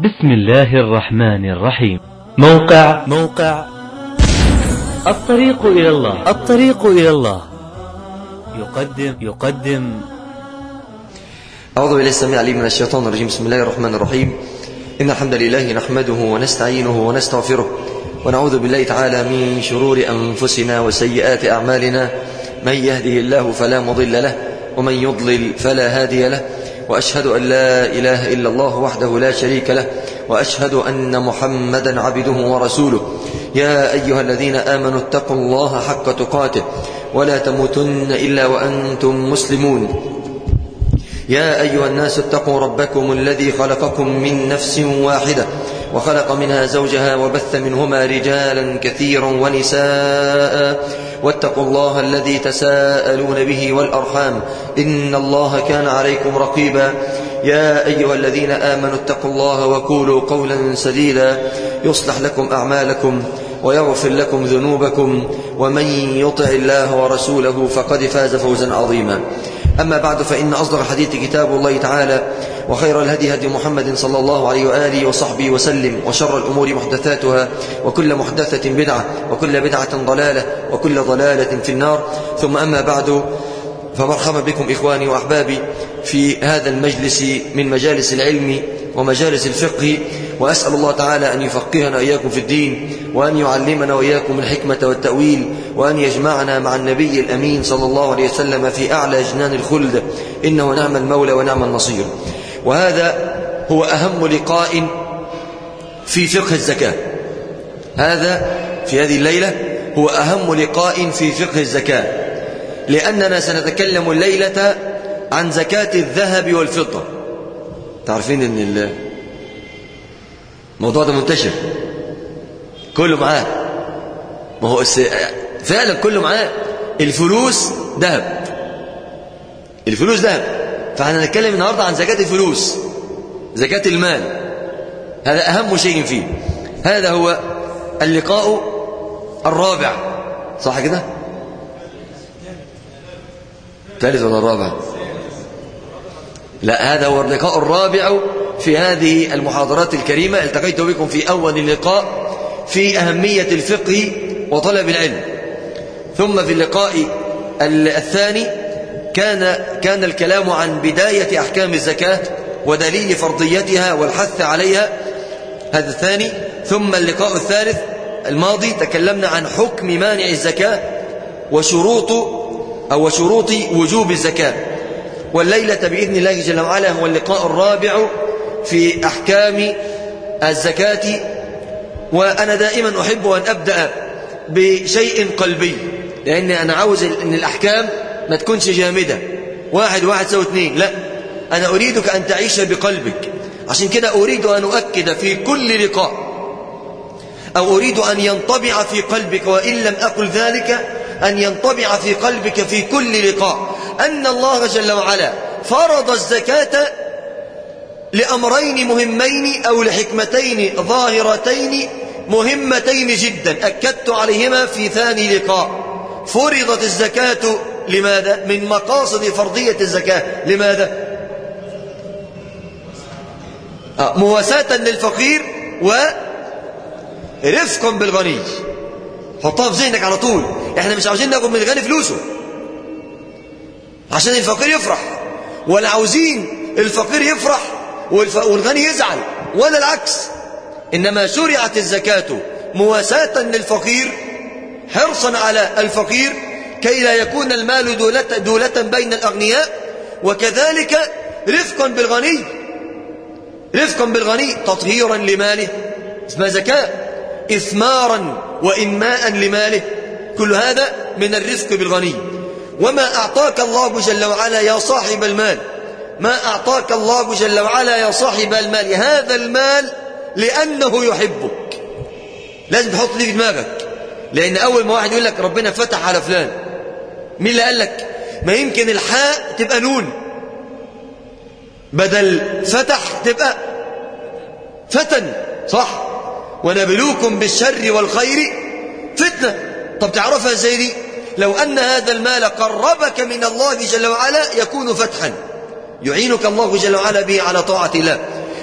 بسم الله الرحمن الرحيم موقع موقع الطريق إلى الله الطريق إلى الله يقدم يقدم أعوذ بالله السميع العليم من الشيطان الرجيم بسم الله الرحمن الرحيم إن الحمد لله نحمده ونستعينه ونستغفره ونعوذ بالله تعالى من شرور أنفسنا وسيئات أعمالنا من يهده الله فلا مضل له ومن يضلل فلا هادي له وأشهد أن لا إله إلا الله وحده لا شريك له وأشهد أن محمدا عبده ورسوله يا أيها الذين آمنوا اتقوا الله حق تقاته ولا تموتن إلا وأنتم مسلمون يا أيها الناس اتقوا ربكم الذي خلقكم من نفس واحدة وخلق منها زوجها وبث منهما رجالا كثيرا ونساء واتقوا الله الذي تساءلون به والأرحام إن الله كان عليكم رقيبا يا أيها الذين آمنوا اتقوا الله وقولوا قولا سديدا يصلح لكم أعمالكم ويغفر لكم ذنوبكم ومن يطع الله ورسوله فقد فاز فوزا عظيما أما بعد فإن أصدق الحديث كتاب الله تعالى وخير الهدي هدي محمد صلى الله عليه وآله وصحبه وسلم وشر الأمور محدثاتها وكل محدثة بدعة وكل بدعة ضلالة وكل ضلالة في النار ثم أما بعد فمرحبا بكم إخواني وأحبابي في هذا المجلس من مجالس العلم ومجالس الفقه وأسأل الله تعالى أن يفقهنا وإياكم في الدين وأن يعلمنا وإياكم الحكمة والتأويل وأن يجمعنا مع النبي الأمين صلى الله عليه وسلم في أعلى جنان الخلد إنه نعم المولى ونعم النصير وهذا هو أهم لقاء في فقه الزكاة هذا في هذه الليلة هو أهم لقاء في فقه الزكاة لأننا سنتكلم الليلة عن زكاة الذهب والفضة تعرفين أن الموضوع ده منتشر كله معاه ما هو فعلا كله معاه الفلوس ذهب الفلوس ذهب فاحنا هنتكلم النهارده عن زكاة الفلوس زكاة المال هذا أهم شيء فيه هذا هو اللقاء الرابع صح كده ثالث ولا الرابع لا هذا هو اللقاء الرابع في هذه المحاضرات الكريمة التقيت بكم في أول اللقاء في أهمية الفقه وطلب العلم ثم في اللقاء الثاني كان كان الكلام عن بداية أحكام الزكاة ودليل فرضيتها والحث عليها هذا الثاني ثم اللقاء الثالث الماضي تكلمنا عن حكم مانع الزكاة وشروط أو شروط وجوب الزكاة والليلة بإذن الله جل وعلا هو اللقاء الرابع في أحكام الزكاة وأنا دائما أحب أن أبدأ بشيء قلبي لأن أنا عاوز أن الأحكام ما تكونش جامدة واحد واحد سوى اثنين لا أنا أريدك أن تعيش بقلبك عشان كده أريد أن أؤكد في كل لقاء أو أريد أن ينطبع في قلبك وإن لم أقل ذلك أن ينطبع في قلبك في كل لقاء أن الله جل وعلا فرض الزكاة لأمرين مهمين أو لحكمتين ظاهرتين مهمتين جدا أكدت عليهما في ثاني لقاء فرضت الزكاة لماذا؟ من مقاصد فرضية الزكاة لماذا؟ آه مواساة للفقير ورفقا بالغني حطها في ذهنك على طول احنا مش عاوزين ناخد من الغني فلوسه عشان الفقير يفرح ولا عاوزين الفقير يفرح والغني يزعل ولا العكس إنما شرعت الزكاة مواساة للفقير حرصا على الفقير كي لا يكون المال دولة, دولة بين الأغنياء وكذلك رفقا بالغني رفقا بالغني تطهيرا لماله اسمها زكاة إثمارا وإنماء لماله كل هذا من الرفق بالغني وما أعطاك الله جل وعلا يا صاحب المال ما أعطاك الله جل وعلا يا صاحب المال هذا المال لأنه يحبك لازم تحط لي في دماغك لأن أول ما واحد يقول لك ربنا فتح على فلان مين اللي قال لك ما يمكن الحاء تبقى نون بدل فتح تبقى فتن صح ونبلوكم بالشر والخير فتنة طب تعرفها ازاي دي لو أن هذا المال قربك من الله جل وعلا يكون فتحا يعينك الله جل وعلا به على طاعة الله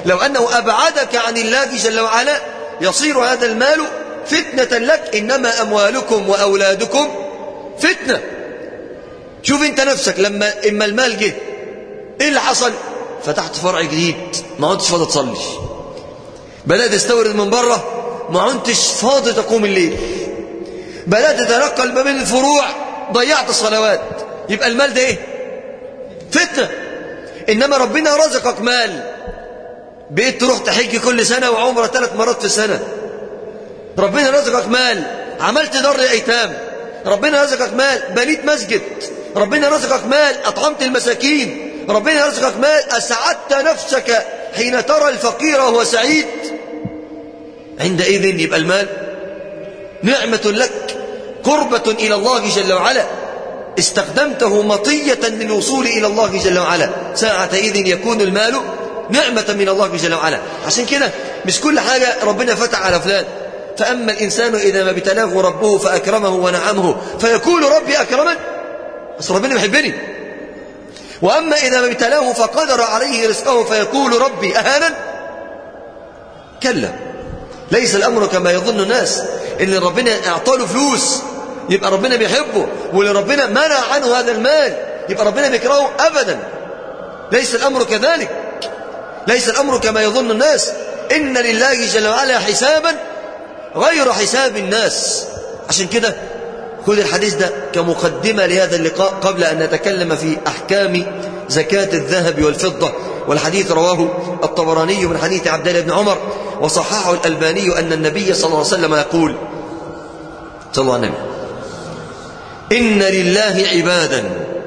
لو أنه أبعدك عن الله جل وعلا يصير هذا المال فتنة لك إنما أموالكم وأولادكم فتنة شوف انت نفسك لما إما المال جه ايه اللي حصل فتحت فرع جديد ما عدتش فاضي تصلي بدأت تستورد من بره ما عدتش فاضي تقوم الليل بدأت تتنقل ما بين الفروع ضيعت الصلوات يبقى المال ده ايه فتنة إنما ربنا رزقك مال بقيت تروح تحج كل سنة وعمرة ثلاث مرات في السنة ربنا رزقك مال عملت دار للأيتام ربنا رزقك مال بنيت مسجد ربنا رزقك مال أطعمت المساكين ربنا رزقك مال أسعدت نفسك حين ترى الفقير وهو سعيد عندئذ يبقى المال نعمة لك قربة إلى الله جل وعلا استخدمته مطية للوصول إلى الله جل وعلا ساعتئذ يكون المال نعمة من الله جل وعلا عشان كده مش كل حاجة ربنا فتح على فلان فأما الإنسان إذا ما ابتلاه ربه فأكرمه ونعمه فيقول ربي أكرمن بس ربنا يحبني وأما إذا ما ابتلاه فقدر عليه رزقه فيقول ربي أهانا كلا ليس الأمر كما يظن الناس إن ربنا أعطاله فلوس يبقى ربنا بيحبه واللي ربنا منع عنه هذا المال يبقى ربنا بيكرهه أبدا ليس الأمر كذلك ليس الأمر كما يظن الناس إن لله جل وعلا حسابا غير حساب الناس عشان كده خذ الحديث ده كمقدمة لهذا اللقاء قبل أن نتكلم في أحكام زكاة الذهب والفضة والحديث رواه الطبراني من حديث عبد الله بن عمر وصححه الألباني أن النبي صلى الله عليه وسلم يقول صلى الله عليه وسلم إن لله عبادا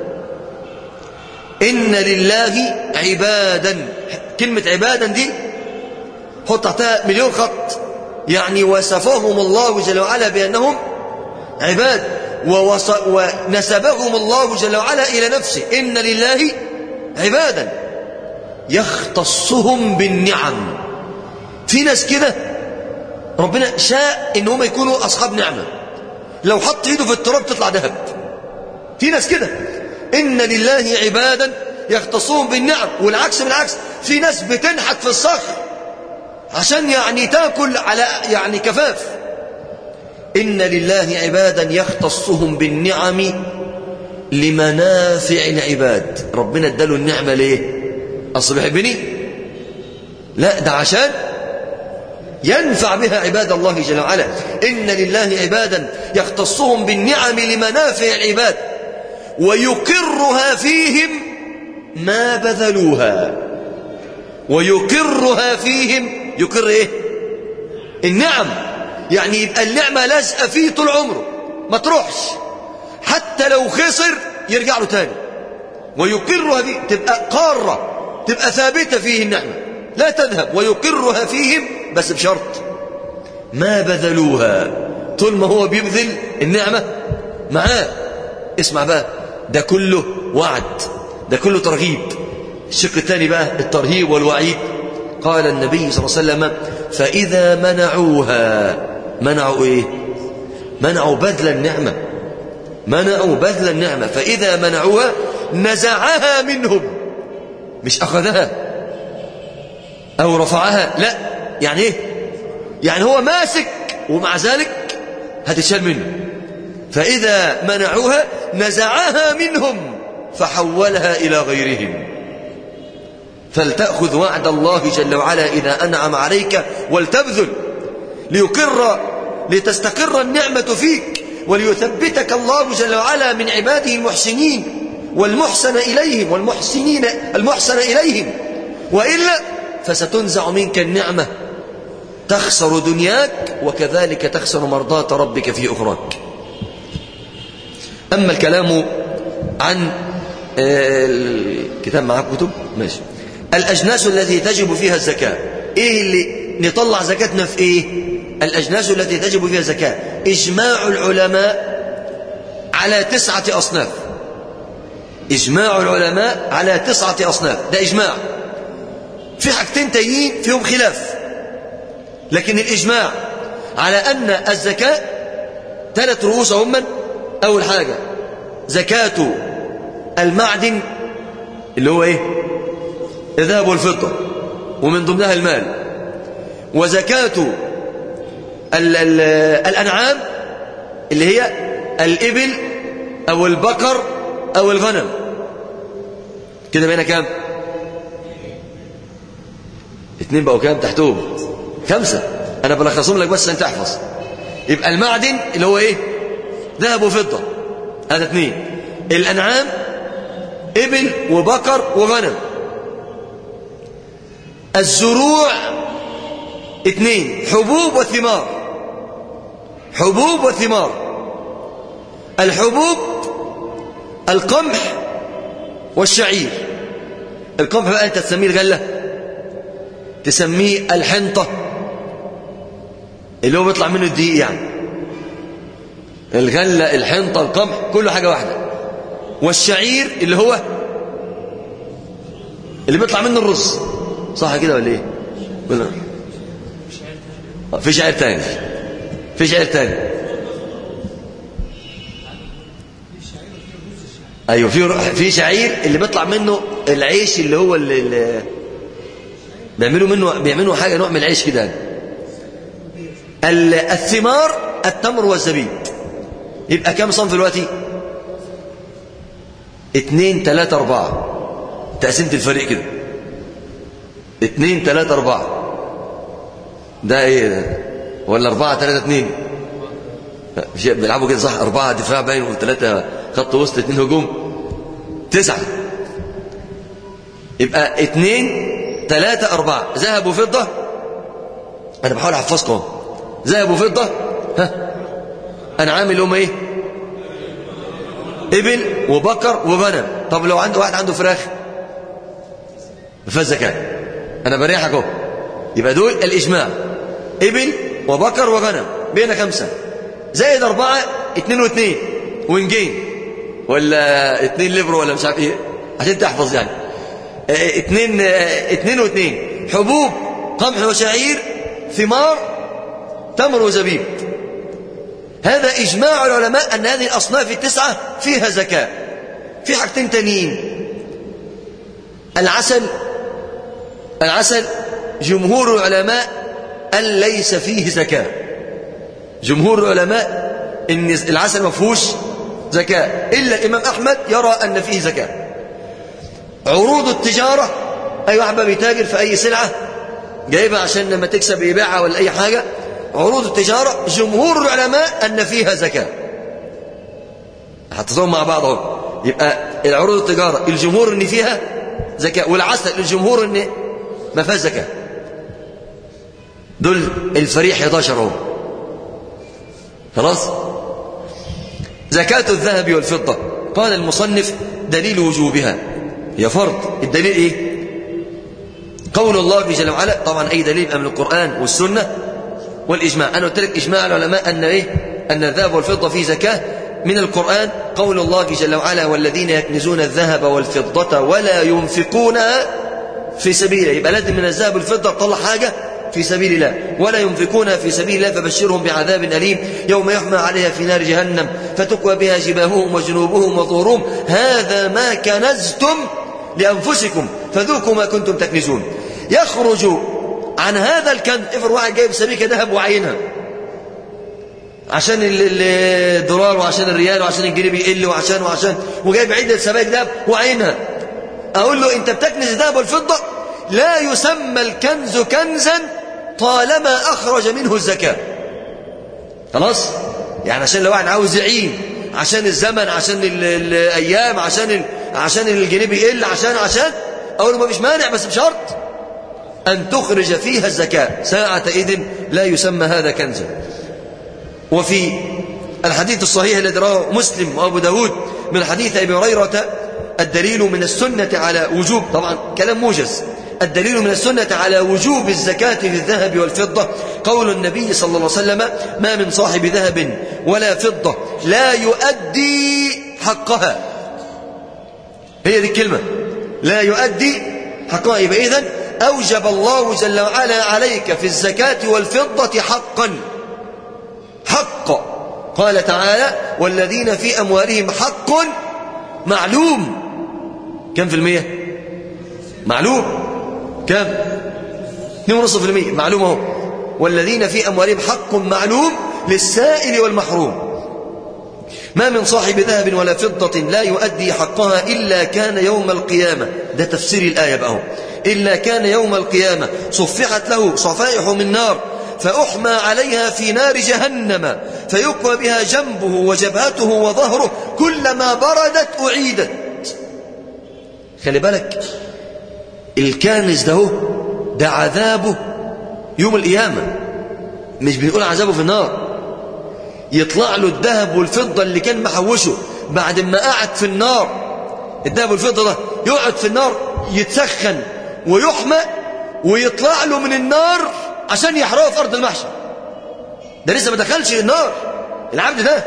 إن لله عبادا كلمة عبادا دي حط تحتها مليون خط يعني وصفهم الله جل وعلا بأنهم عباد ووص... ونسبهم الله جل وعلا إلى نفسه إن لله عبادا يختصهم بالنعم في ناس كده ربنا شاء ان هم يكونوا أصحاب نعمة لو حط ايده في التراب تطلع ذهب في ناس كده إن لله عبادا يختصون بالنعم والعكس بالعكس في ناس بتنحت في الصخر عشان يعني تاكل على يعني كفاف إن لله عبادا يختصهم بالنعم لمنافع العباد ربنا اداله النعمة ليه أصل بيحبني لا ده عشان ينفع بها عباد الله جل وعلا إن لله عبادا يختصهم بالنعم لمنافع العباد ويقرها فيهم ما بذلوها ويقرها فيهم يقر ايه النعم يعني يبقى النعمة لازقة فيه طول عمره ما تروحش حتى لو خسر يرجع له تاني ويقرها فيه تبقى قارة تبقى ثابتة فيه النعمة لا تذهب ويقرها فيهم بس بشرط ما بذلوها طول ما هو بيبذل النعمة معاه اسمع بقى ده كله وعد ده كله ترغيب الشق الثاني بقى الترهيب والوعيد قال النبي صلى الله عليه وسلم فإذا منعوها منعوا إيه منعوا بذل النعمة منعوا بذل النعمة فإذا منعوها نزعها منهم مش أخذها أو رفعها لا يعني إيه يعني هو ماسك ومع ذلك هتشال منه فإذا منعوها نزعها منهم فحولها إلى غيرهم فلتأخذ وعد الله جل وعلا إذا أنعم عليك ولتبذل ليقر لتستقر النعمة فيك وليثبتك الله جل وعلا من عباده المحسنين والمحسن إليهم والمحسنين المحسن إليهم وإلا فستنزع منك النعمة تخسر دنياك وكذلك تخسر مرضاة ربك في أخراك أما الكلام عن الكتاب معاك كتب ماشي الأجناس التي تجب فيها الزكاة إيه اللي نطلع زكاتنا في إيه الأجناس التي تجب فيها الزكاة إجماع العلماء على تسعة أصناف إجماع العلماء على تسعة أصناف ده إجماع في حاجتين تانيين فيهم خلاف لكن الإجماع على أن الزكاة ثلاث رؤوس هم أول حاجة زكاة المعدن اللي هو إيه الذهب والفضة ومن ضمنها المال وزكاة ال ال الأنعام اللي هي الإبل أو البقر أو الغنم كده بقينا كام اتنين بقوا كام تحتهم خمسة أنا بلخصهم لك بس عشان تحفظ يبقى المعدن اللي هو إيه ذهب وفضة هذا اتنين الأنعام إبل وبقر وغنم الزروع اثنين حبوب وثمار حبوب وثمار الحبوب القمح والشعير القمح بقى انت تسميه الغلة تسميه الحنطة اللي هو بيطلع منه الدقيق يعني الغلة الحنطة القمح كله حاجة واحدة والشعير اللي هو اللي بيطلع منه الرز صح كده ولا ايه ولا في شعير تاني في شعير تاني ايوه في في شعير اللي بيطلع منه العيش اللي هو اللي, اللي بيعملوا منه بيعملوا حاجه نوع من العيش كده الثمار التمر والزبيب يبقى كام صنف دلوقتي اتنين تلاتة أربعة تقسيمة الفريق كده اتنين تلاتة أربعة ده ايه ده ولا أربعة تلاتة اتنين بيلعبوا كده صح أربعة دفاع باين وثلاثة خط وسط اتنين هجوم تسعة يبقى اتنين تلاتة أربعة ذهب وفضة أنا بحاول أحفظكم ذهب وفضة ها أنا عامل هم إيه إبل وبقر وغنم طب لو عنده واحد عنده فراخ فاز زكاة أنا بريحك أهو يبقى دول الإجماع إبل وبقر وغنم بين خمسة زائد أربعة اتنين واتنين ونجين ولا اتنين لبرو ولا مش عارف ايه عشان تحفظ يعني اه اتنين اه اتنين واتنين حبوب قمح وشعير ثمار تمر وزبيب هذا إجماع العلماء أن هذه الأصناف التسعة فيها زكاة في حاجتين تانيين العسل العسل جمهور العلماء أن ليس فيه زكاة جمهور العلماء ان العسل ما فيهوش زكاة إلا الإمام أحمد يرى أن فيه زكاة عروض التجارة أي واحد بيتاجر في أي سلعة جايبها عشان لما تكسب يبيعها ولا أي حاجة عروض التجارة جمهور العلماء أن فيها زكاة حطيتهم مع بعض اهو يبقى العروض التجارة الجمهور أن فيها زكاة والعسل الجمهور أن ما فيهاش زكاة دول الفريق 11 اهو خلاص زكاة الذهب والفضة قال المصنف دليل وجوبها هي فرض الدليل ايه قول الله جل وعلا طبعا اي دليل من القرآن والسنة والإجماع أنا قلت لك إجماع العلماء أن إيه أن الذهب والفضة فيه زكاة من القرآن قول الله جل وعلا والذين يكنزون الذهب والفضة ولا ينفقونها في سبيله يبقى لازم من الذهب والفضة تطلع حاجة في سبيل الله ولا ينفقونها في سبيل الله فبشرهم بعذاب أليم يوم يحمى عليها في نار جهنم فتكوى بها جباههم وجنوبهم وظهورهم هذا ما كنزتم لأنفسكم فذوقوا ما كنتم تكنزون يخرج عن هذا الكنز افر واحد جايب سبيكة ذهب وعينها عشان الدولار وعشان الريال وعشان الجنيه بيقل وعشان وعشان وجايب عدة سبائك ذهب وعينها أقول له أنت بتكنز الذهب والفضة لا يسمى الكنز كنزا طالما أخرج منه الزكاة خلاص يعني عشان لو واحد عاوز يعين عشان الزمن عشان ال الأيام عشان ال عشان الجنيه بيقل عشان عشان أقول له ما فيش مانع بس بشرط أن تخرج فيها الزكاة ساعة إذن لا يسمى هذا كنزا وفي الحديث الصحيح الذي رواه مسلم وأبو داود من حديث أبي هريرة الدليل من السنة على وجوب طبعا كلام موجز الدليل من السنة على وجوب الزكاة في الذهب والفضة قول النبي صلى الله عليه وسلم ما من صاحب ذهب ولا فضة لا يؤدي حقها هي دي الكلمة لا يؤدي حقها يبقى إذن أوجب الله جل وعلا عليك في الزكاة والفضة حقا حق قال تعالى والذين في أموالهم حق معلوم كم في المية معلوم كم 2.5% معلوم اهو والذين في أموالهم حق معلوم للسائل والمحروم ما من صاحب ذهب ولا فضة لا يؤدي حقها إلا كان يوم القيامة ده تفسير الآية بقى إلا كان يوم القيامة صفحت له صفائح من نار فأحمى عليها في نار جهنم فيقوى بها جنبه وجبهته وظهره كلما بردت أعيدت خلي بالك الكانز ده ده عذابه يوم القيامة مش بنقول عذابه في النار يطلع له الذهب والفضة اللي كان محوشه بعد ما قعد في النار الذهب والفضة ده يقعد في النار يتسخن ويحمى ويطلع له من النار عشان يحرقه في أرض المحشر ده لسه ما دخلش النار العبد ده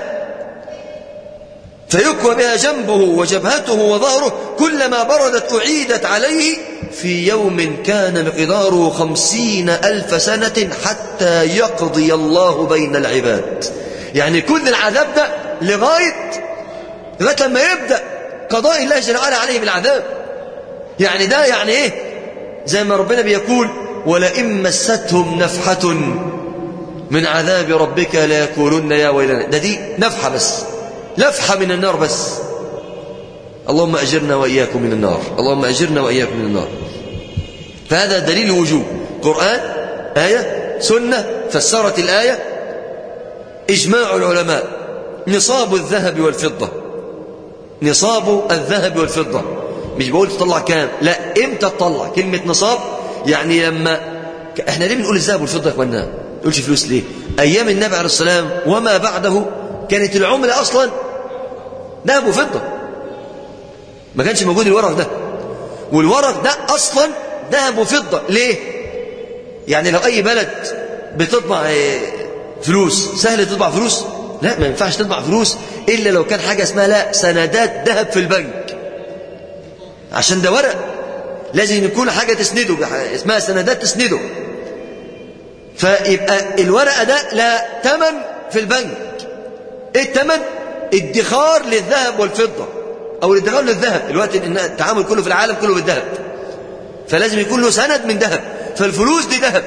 فيكوى بها جنبه وجبهته وظهره كلما بردت أعيدت عليه في يوم كان مقداره خمسين ألف سنة حتى يقضي الله بين العباد يعني كل العذاب ده لغاية لغاية لما يبدأ قضاء الله جل وعلا عليه بالعذاب يعني ده يعني ايه زي ما ربنا بيقول ولئن مستهم نفحة من عذاب ربك ليقولن يا ويلنا ده دي نفحة بس لفحة من النار بس اللهم أجرنا وإياكم من النار اللهم أجرنا وإياكم من النار فهذا دليل وجوب قرآن آية سنة فسرت الآية إجماع العلماء نصاب الذهب والفضة نصاب الذهب والفضة مش بقول تطلع كام لا امتى تطلع كلمة نصاب يعني لما احنا ليه بنقول الذهب والفضة يا اخوانا تقولش فلوس ليه ايام النبي عليه السلام وما بعده كانت العملة اصلا ذهب وفضة ما كانش موجود الورق ده والورق ده اصلا ذهب وفضة ليه يعني لو اي بلد بتطبع فلوس سهل تطبع فلوس لا ما ينفعش تطبع فلوس إلا لو كان حاجة اسمها لا سندات ذهب في البنك عشان ده ورق لازم يكون حاجة تسنده اسمها سندات تسنده فيبقى الورقة ده لا تمن في البنك ايه التمن ادخار للذهب والفضة او الادخار للذهب الوقت التعامل كله في العالم كله بالذهب فلازم يكون له سند من ذهب فالفلوس دي ذهب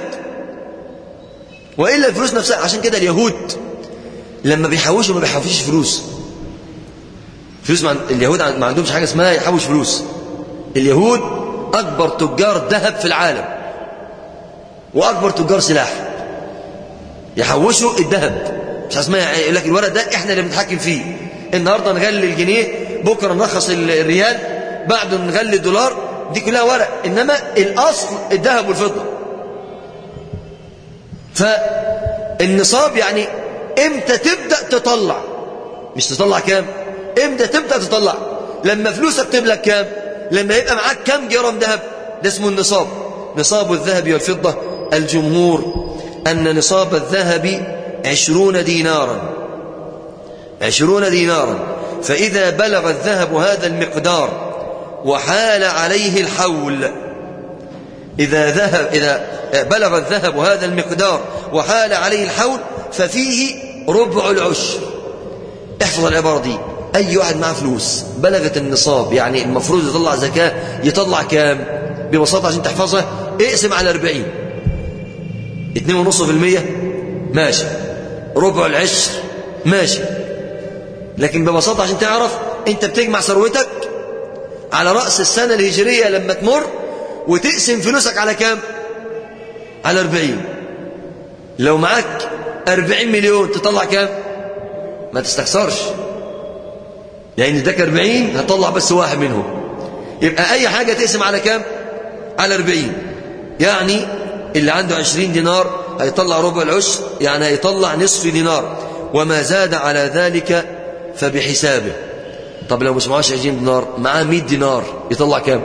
وإلا الفلوس نفسها عشان كده اليهود لما بيحوشوا ما بيحوشوش فلوس فلوس مع... اليهود ما عندهمش حاجة اسمها يحوش فلوس اليهود أكبر تجار ذهب في العالم وأكبر تجار سلاح يحوشوا الذهب مش اسمها يقول لك الورق ده احنا اللي بنتحكم فيه النهارده نغلي الجنيه بكره نرخص الريال بعده نغلي الدولار دي كلها ورق انما الاصل الذهب والفضه فالنصاب يعني امتى تبدأ تطلع مش تطلع كام امتى تبدأ تطلع لما فلوسك تبلغ كام لما يبقى معاك كام جرام ذهب ده اسمه النصاب نصاب الذهب والفضة الجمهور أن نصاب الذهب عشرون دينارا عشرون دينارا فإذا بلغ الذهب هذا المقدار وحال عليه الحول إذا ذهب إذا بلغ الذهب هذا المقدار وحال عليه الحول ففيه ربع العشر احفظ العبارة دي أي واحد معه فلوس بلغت النصاب يعني المفروض يطلع زكاة يطلع كام ببساطة عشان تحفظها اقسم على 40 اتنين ونص في المية ماشي ربع العشر ماشي لكن ببساطة عشان تعرف انت بتجمع ثروتك على رأس السنة الهجرية لما تمر وتقسم فلوسك على كام على 40 لو معاك 40 مليون تطلع كام ما تستخسرش يعني اداك 40 هتطلع بس واحد منهم يبقى اي حاجة تقسم على كام على 40 يعني اللي عنده 20 دينار هيطلع ربع العشر يعني هيطلع نصف دينار وما زاد على ذلك فبحسابه طب لو مش معاش 20 دينار معاه 100 دينار يطلع كام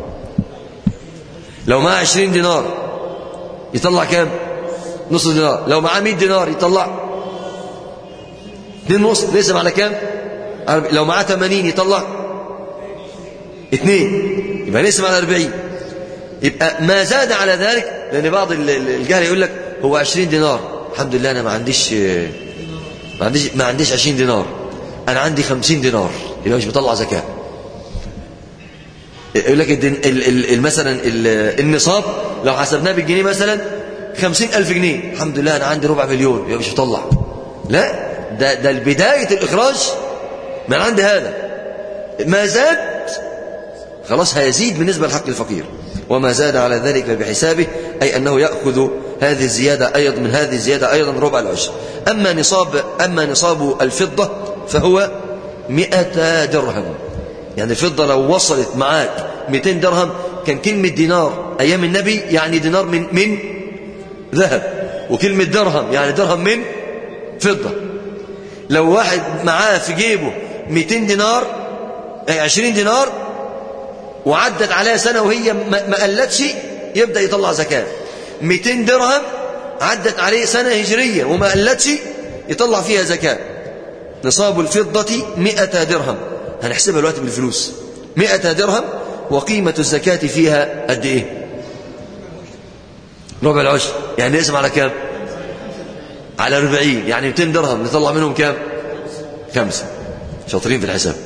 لو معاه 20 دينار يطلع كام نص دينار لو معاه 100 دينار يطلع 2 نص نقسم على كام لو معاه 80 يطلع 2 يبقى نقسم على 40 يبقى ما زاد على ذلك لان بعض الجهل يقول لك هو 20 دينار الحمد لله انا ما عنديش ما عنديش ما عنديش 20 دينار انا عندي 50 دينار يبقى مش بطلع زكاه يقول لك الدين ال ال مثلا النصاب لو حسبناه بالجنيه مثلا خمسين ألف جنيه الحمد لله أنا عندي ربع مليون يبقى مش هطلع لا ده, ده بداية الإخراج من عند هذا ما زاد خلاص هيزيد بالنسبة لحق الفقير وما زاد على ذلك فبحسابه أي أنه يأخذ هذه الزيادة أيضا من هذه الزيادة أيضا ربع العشر أما نصاب أما نصاب الفضة فهو مئة درهم يعني الفضة لو وصلت معاك 200 درهم كان كلمة دينار أيام النبي يعني دينار من من ذهب وكلمة درهم يعني درهم من فضة لو واحد معاه في جيبه 200 دينار أي 20 دينار وعدت عليها سنة وهي ما قلتش يبدأ يطلع زكاة 200 درهم عدت عليه سنة هجرية وما قلتش يطلع فيها زكاة نصاب الفضة 100 درهم هنحسبها دلوقتي بالفلوس 100 درهم وقيمة الزكاة فيها قد ايه ربع العشر يعني نقسم على كام على 40 يعني 200 درهم نطلع منهم كام خمسة شاطرين في الحساب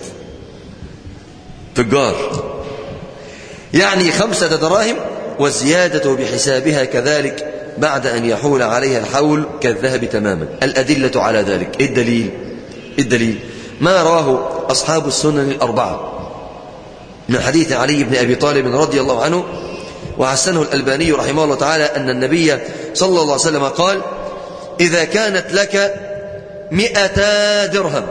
تجار يعني خمسة دراهم والزيادة بحسابها كذلك بعد أن يحول عليها الحول كالذهب تماما الأدلة على ذلك إيه الدليل إيه الدليل ما رواه أصحاب السنن الأربعة من حديث علي بن أبي طالب رضي الله عنه وحسنه الألباني رحمه الله تعالى أن النبي صلى الله عليه وسلم قال إذا كانت لك مئة درهم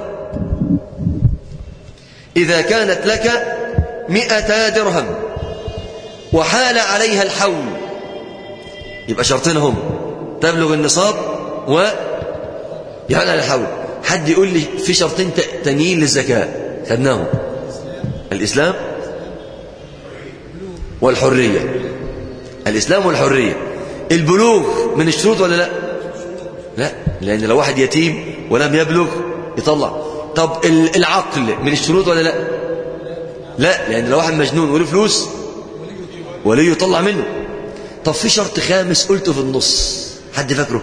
إذا كانت لك مئة درهم وحال عليها الحول يبقى شرطين هم تبلغ النصاب و يحال على الحول حد يقول لي في شرطين تانيين للزكاة خدناهم الإسلام والحرية الإسلام والحرية البلوغ من الشروط ولا لا لا لأن لو واحد يتيم ولم يبلغ يطلع طب العقل من الشروط ولا لا لا لأن لو واحد مجنون وله فلوس وليه يطلع منه طب في شرط خامس قلته في النص حد فاكره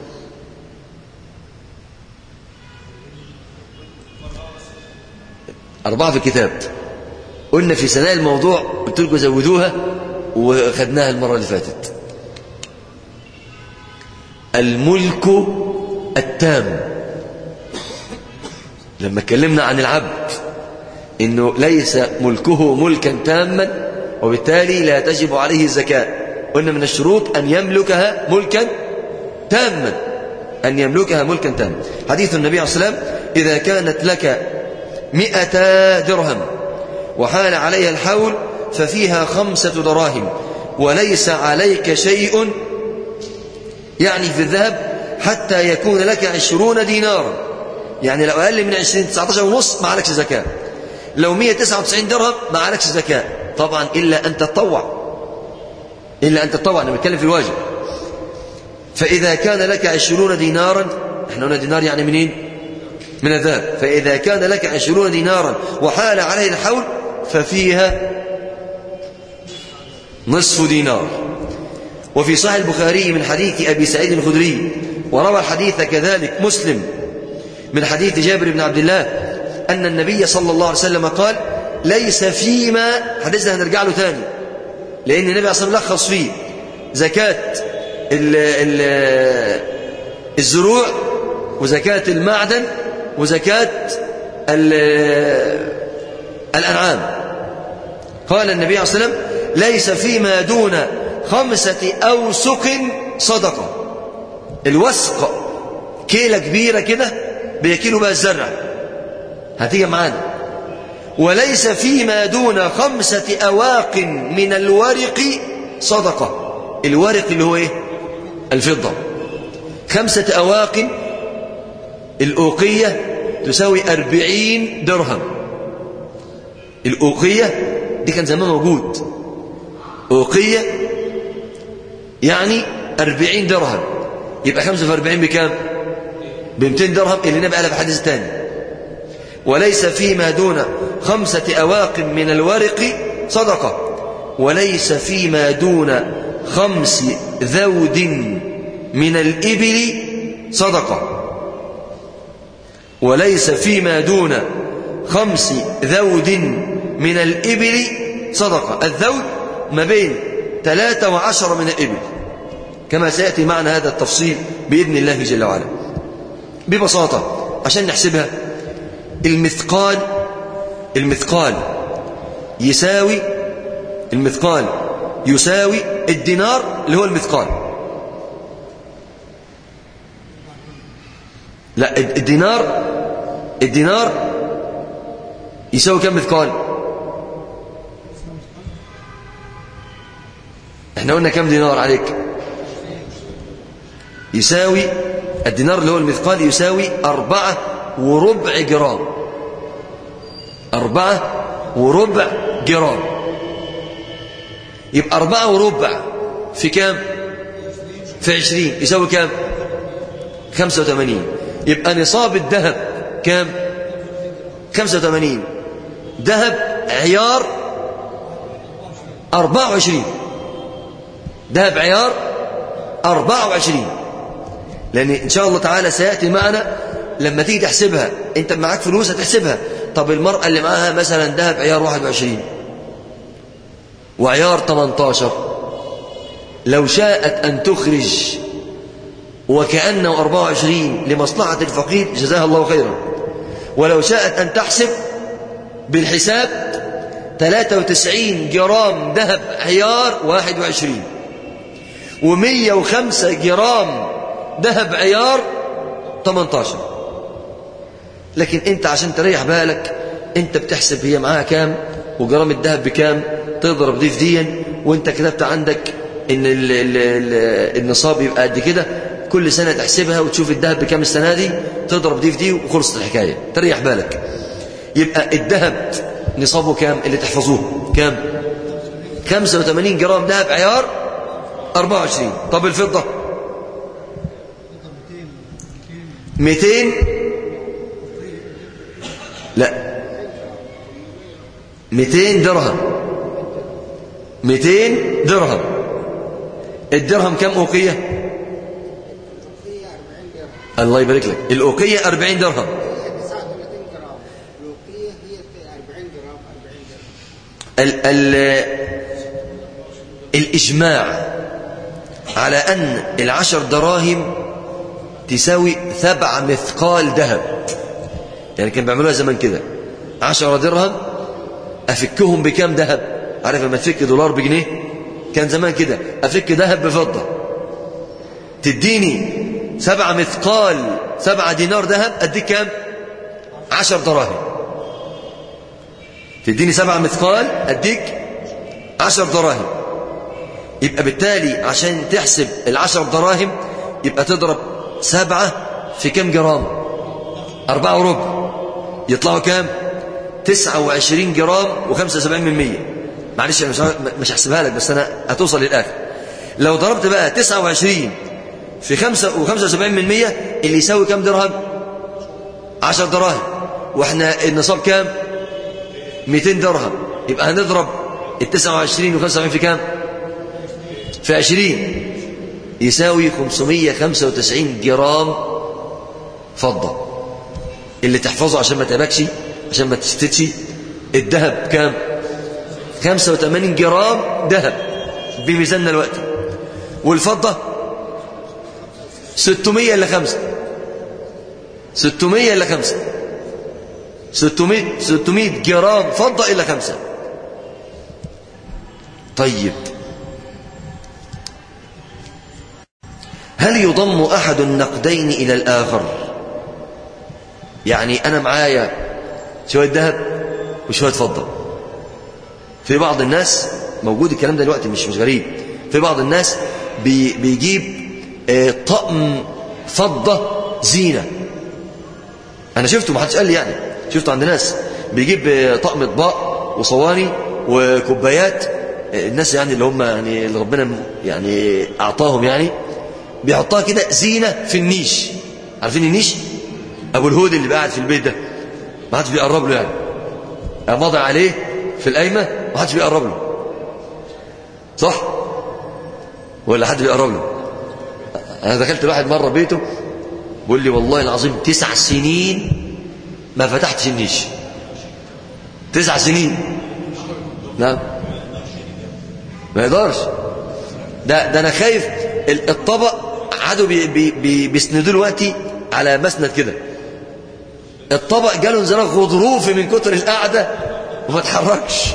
أربعة في الكتاب قلنا في سناء الموضوع قلت لكم زودوها وخدناها المرة اللي فاتت الملك التام لما اتكلمنا عن العبد انه ليس ملكه ملكا تاما وبالتالي لا تجب عليه الزكاة قلنا من الشروط أن يملكها ملكا تاما أن يملكها ملكا تاما حديث النبي عليه الصلاة والسلام إذا كانت لك مئة درهم وحال عليها الحول ففيها خمسة دراهم وليس عليك شيء يعني في الذهب حتى يكون لك عشرون دينارا يعني لو أقل من عشرين تسعة عشر ونص ما عليكش زكاة لو مية تسعة وتسعين درهم ما عليكش زكاة طبعا إلا أن تتطوع إلا أن تتطوع أنا بتكلم في الواجب فإذا كان لك عشرون دينارا احنا قلنا دينار يعني منين من الذهب فإذا كان لك عشرون دينارا وحال عليه الحول ففيها نصف دينار وفي صحيح البخاري من حديث أبي سعيد الخدري وروى الحديث كذلك مسلم من حديث جابر بن عبد الله أن النبي صلى الله عليه وسلم قال ليس فيما حديثنا هنرجع له تاني لأن النبي أصلا لخص فيه زكاة ال ال الزروع وزكاة المعدن وزكاة الأنعام قال النبي عليه الصلاة والسلام ليس فيما دون خمسة أوسق صدقة الوسق كيلة كبيرة كده بيكيلوا بها الزرع هتيجي معانا وليس فيما دون خمسة أواق من الورق صدقة الورق اللي هو ايه الفضة خمسة أواق الأوقية تساوي أربعين درهم الأوقية دي كان زمان موجود أوقية يعني أربعين درهم يبقى خمسة في أربعين بكام بمتين درهم اللي نبقى في حديث تاني وليس فيما دون خمسة أواق من الورق صدقة وليس فيما دون خمس ذود من الإبل صدقة وليس فيما دون خمس ذود من الإبل صدقة الذود ما بين ثلاثة وعشر من الإبل كما سيأتي معنا هذا التفصيل بإذن الله جل وعلا ببساطة عشان نحسبها المثقال المثقال يساوي المثقال يساوي الدينار اللي هو المثقال لا الدينار الدينار يساوي كم مثقال احنا قلنا كم دينار عليك يساوي الدينار اللي هو المثقال يساوي أربعة وربع جرام أربعة وربع جرام يبقى أربعة وربع في كام في عشرين يساوي كام خمسة وثمانين يبقى نصاب الذهب كام خمسة وثمانين ذهب عيار أربعة وعشرين ذهب عيار أربعة وعشرين لأن إن شاء الله تعالى سيأتي معنا لما تيجي تحسبها أنت معاك فلوس هتحسبها طب المرأة اللي معاها مثلا ذهب عيار 21 وعيار 18 لو شاءت أن تخرج وكأنه 24 لمصلحة الفقير جزاها الله خيرا ولو شاءت أن تحسب بالحساب 93 جرام ذهب عيار 21 و105 جرام ذهب عيار 18 لكن انت عشان تريح بالك انت بتحسب هي معاها كام وجرام الذهب بكام تضرب دي في دي وانت كتبت عندك ان ال ال ال النصاب يبقى قد كده كل سنة تحسبها وتشوف الذهب بكام السنة دي تضرب دي في دي وخلصت الحكاية تريح بالك يبقى الذهب نصابه كام اللي تحفظوه كام 85 جرام ذهب عيار 24 طب الفضة 200 لا 200 درهم 200 درهم الدرهم كم أوقية الله يبارك لك الأوقية 40 درهم ال ال الإجماع على أن العشر دراهم تساوي سبع مثقال ذهب يعني كان بيعملوها زمان كده عشرة درهم أفكهم بكام ذهب عارف لما تفك دولار بجنيه كان زمان كده أفك ذهب بفضة تديني سبع مثقال سبع دينار ذهب أديك كام عشر دراهم تديني سبع مثقال أديك عشر دراهم يبقى بالتالي عشان تحسب العشر دراهم يبقى تضرب سبعة في كم جرام أربعة وربع يطلعوا كام تسعة وعشرين جرام وخمسة وسبعين من مية معلش أنا مش مش هحسبها لك بس أنا هتوصل للآخر لو ضربت بقى تسعة وعشرين في خمسة وخمسة وسبعين من مية اللي يساوي كم درهم عشر دراهم واحنا النصاب كام ميتين درهم يبقى هنضرب التسعة وعشرين وخمسة وسبعين في كام في عشرين يساوي 595 جرام فضة اللي تحفظه عشان ما تبكش عشان ما تشتتش الذهب كام 85 جرام ذهب بميزاننا الوقت والفضة 600 إلا 5 600 إلا 5 600 600 جرام فضة إلا 5 طيب هل يضم أحد النقدين إلى الآخر يعني أنا معايا شوية ذهب وشوية فضة في بعض الناس موجود الكلام ده دلوقتي مش مش غريب في بعض الناس بي بيجيب آه طقم فضة زينة أنا شفته ما حدش قال لي يعني شفته عند ناس بيجيب آه طقم اطباق وصواني وكوبايات آه الناس يعني اللي هم يعني اللي ربنا يعني أعطاهم يعني بيحطها كده زينة في النيش عارفين النيش أبو الهود اللي قاعد في البيت ده ما حدش بيقرب له يعني مضى عليه في القايمة ما حدش بيقرب له صح ولا حد بيقرب له أنا دخلت واحد مرة بيته بيقول لي والله العظيم تسع سنين ما فتحتش النيش تسع سنين نعم ما يقدرش ده ده انا خايف ال- الطبق قعدوا بي بي بي بيسندوه دلوقتي على مسند كده الطبق جاله انزلاق غضروفي من كتر القعده وما اتحركش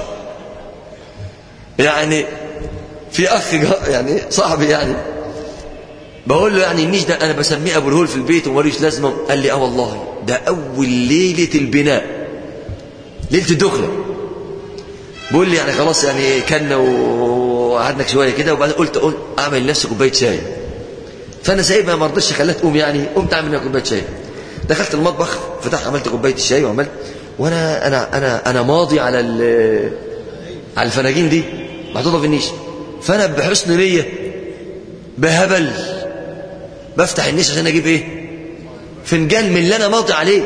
يعني في اخ جا- يعني صاحبي يعني بقول له يعني النيش ده انا بسميه ابو الهول في البيت وماليش لازمه قال لي اه والله ده اول ليله البناء ليله الدخله بقول لي يعني خلاص يعني كنا وقعدنا شويه كده وبعدين قلت قلت اعمل لنفسي كوبايه شاي فانا سايبها ما رضيتش خليها تقوم يعني قمت اعمل لها كوبايه شاي دخلت المطبخ فتحت عملت كوبايه الشاي وعملت وانا انا انا انا ماضي على ال- على الفناجين دي محطوطه في النيش فانا بحسن نيه بهبل بفتح النيش عشان اجيب ايه فنجان من اللي انا ماضي عليه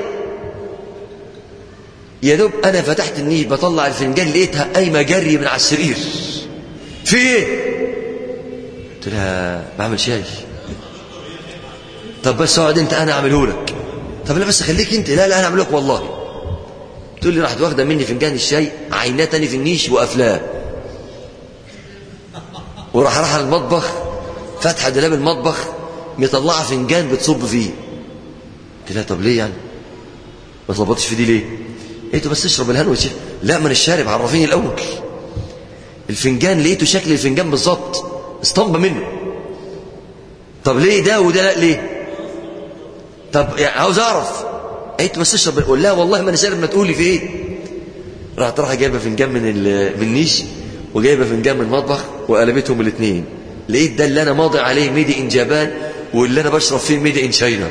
يا دوب انا فتحت النيش بطلع الفنجان لقيتها قايمه جري من على السرير في ايه قلت لها بعمل شاي طب بس اقعد انت انا اعمله لك طب لا بس خليك انت لا لا انا اعمله لك والله تقول لي راحت واخده مني فنجان الشاي عيناه تاني في النيش وقافلاه وراح راح المطبخ فاتحه دولاب المطبخ مطلعه فنجان بتصب فيه قلت لها طب ليه يعني ما طلبتش في دي ليه قلت بس اشرب الهنا وشيف لا من الشارب عرفيني الاول الفنجان لقيته شكل الفنجان بالظبط اسطمبه منه طب ليه ده وده لا ليه طب يعني عاوز اعرف قلت بس اشرب قول لها والله ما انا شارب ما تقولي في ايه راحت راح جايبه فنجان من ال- من النيش وجايبه فنجان من المطبخ وقلبتهم الاثنين لقيت ده اللي انا ماضي عليه ميدي ان جابان واللي انا بشرب فيه ميدي ان شاينا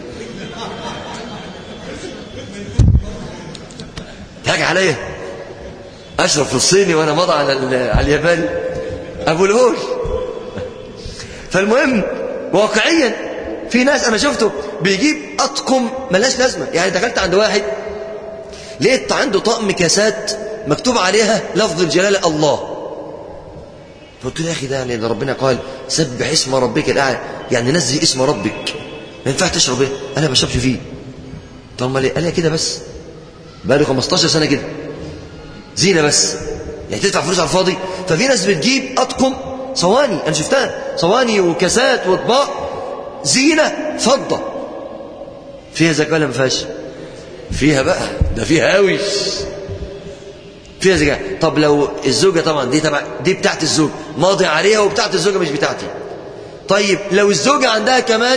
تاج عليا اشرب في الصيني وانا ماضي على ال- على الياباني ابو الهول فالمهم واقعيا في ناس انا شفته بيجيب اطقم ملاش لازمه يعني دخلت عند واحد لقيت عنده طقم كاسات مكتوب عليها لفظ الجلاله الله فقلت له يا اخي ده يعني ده ربنا قال سبح اسم ربك الاعلى يعني نزل اسم ربك ما ينفعش تشرب ايه انا ما بشربش فيه طب ما ليه قال لي كده بس بقى 15 سنه كده زينه بس يعني تدفع فلوس على الفاضي ففي ناس بتجيب اطقم صواني انا شفتها صواني وكاسات واطباق زينه فضه فيها زكاه ولا ما فيهاش فيها بقى ده فيها قوي فيها زكاه طب لو الزوجه طبعا دي تبع دي بتاعت الزوج ماضي عليها وبتاعت الزوجه مش بتاعتي طيب لو الزوجه عندها كمان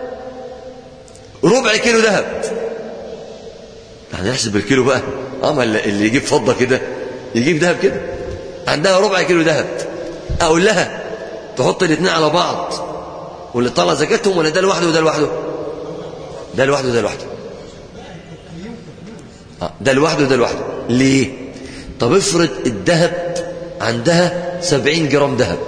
ربع كيلو ذهب يعني نحسب بالكيلو بقى اما اللي اللي يجيب فضه كده يجيب ذهب كده عندها ربع كيلو ذهب اقول لها تحط الاثنين على بعض واللي طلع زكاتهم ولا ده لوحده وده لوحده ده لوحده وده لوحده آه، ده لوحده وده لوحده ليه طب افرض الذهب عندها سبعين جرام ذهب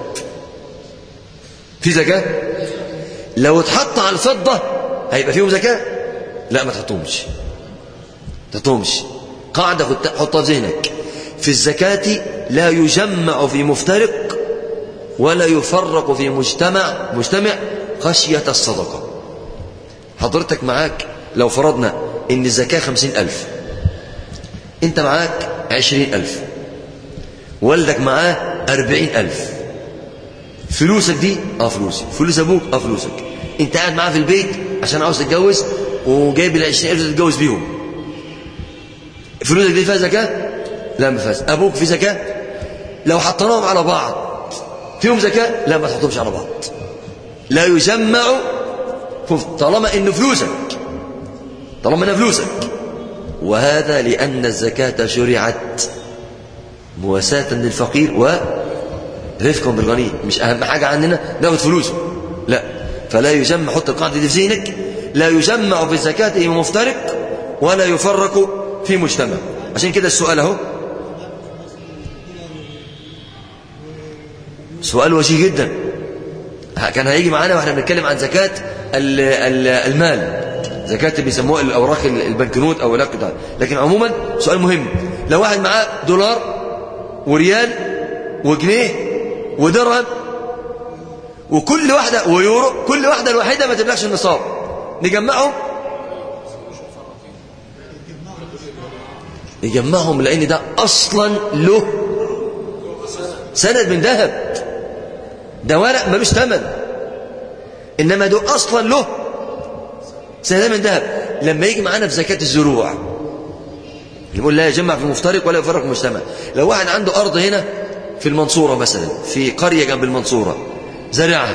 في زكاة لو اتحط على الفضة هيبقى فيهم زكاة لا ما تحطهمش تحطهمش قاعدة خد- حطها في ذهنك في الزكاة لا يجمع في مفترق ولا يفرق في مجتمع مجتمع خشية الصدقة حضرتك معاك لو فرضنا ان الزكاة خمسين ألف انت معاك عشرين ألف والدك معاه أربعين ألف فلوسك دي اه فلوسي فلوس ابوك اه فلوسك انت قاعد معاه في البيت عشان عاوز تتجوز وجايب ال 20000 تتجوز بيهم فلوسك دي فيها زكاه لا ما فيهاش ابوك في زكاه لو حطيناهم على بعض فيهم زكاه لا ما تحطهمش على بعض لا يجمع طالما انه فلوسك طالما انها فلوسك وهذا لان الزكاه شرعت مواساة للفقير ورفقا بالغني مش أهم حاجة عندنا ناخد فلوسه لا فلا يجمع حط القاعدة دي في ذهنك لا يجمع في الزكاة مفترق ولا يفرق في مجتمع عشان كده السؤال اهو سؤال وجيه جدا كان هيجي معانا واحنا بنتكلم عن زكاة ال- ال- المال زكاة اللي بيسموها الأوراق البنكنوت أو الأوراق ده لكن عموما سؤال مهم لو واحد معاه دولار وريال وجنيه ودرهم وكل واحدة ويورو كل واحدة الوحيدة ما تبلغش النصاب نجمعهم نجمعهم لأن ده أصلا له سند من ذهب ده ورق ملوش ثمن إنما ده أصلا له سنة من ذهب لما يجي معانا في زكاة الزروع يقول لا يجمع في المفترق ولا يفرق المجتمع لو واحد عنده أرض هنا في المنصورة مثلا في قرية جنب المنصورة زرعها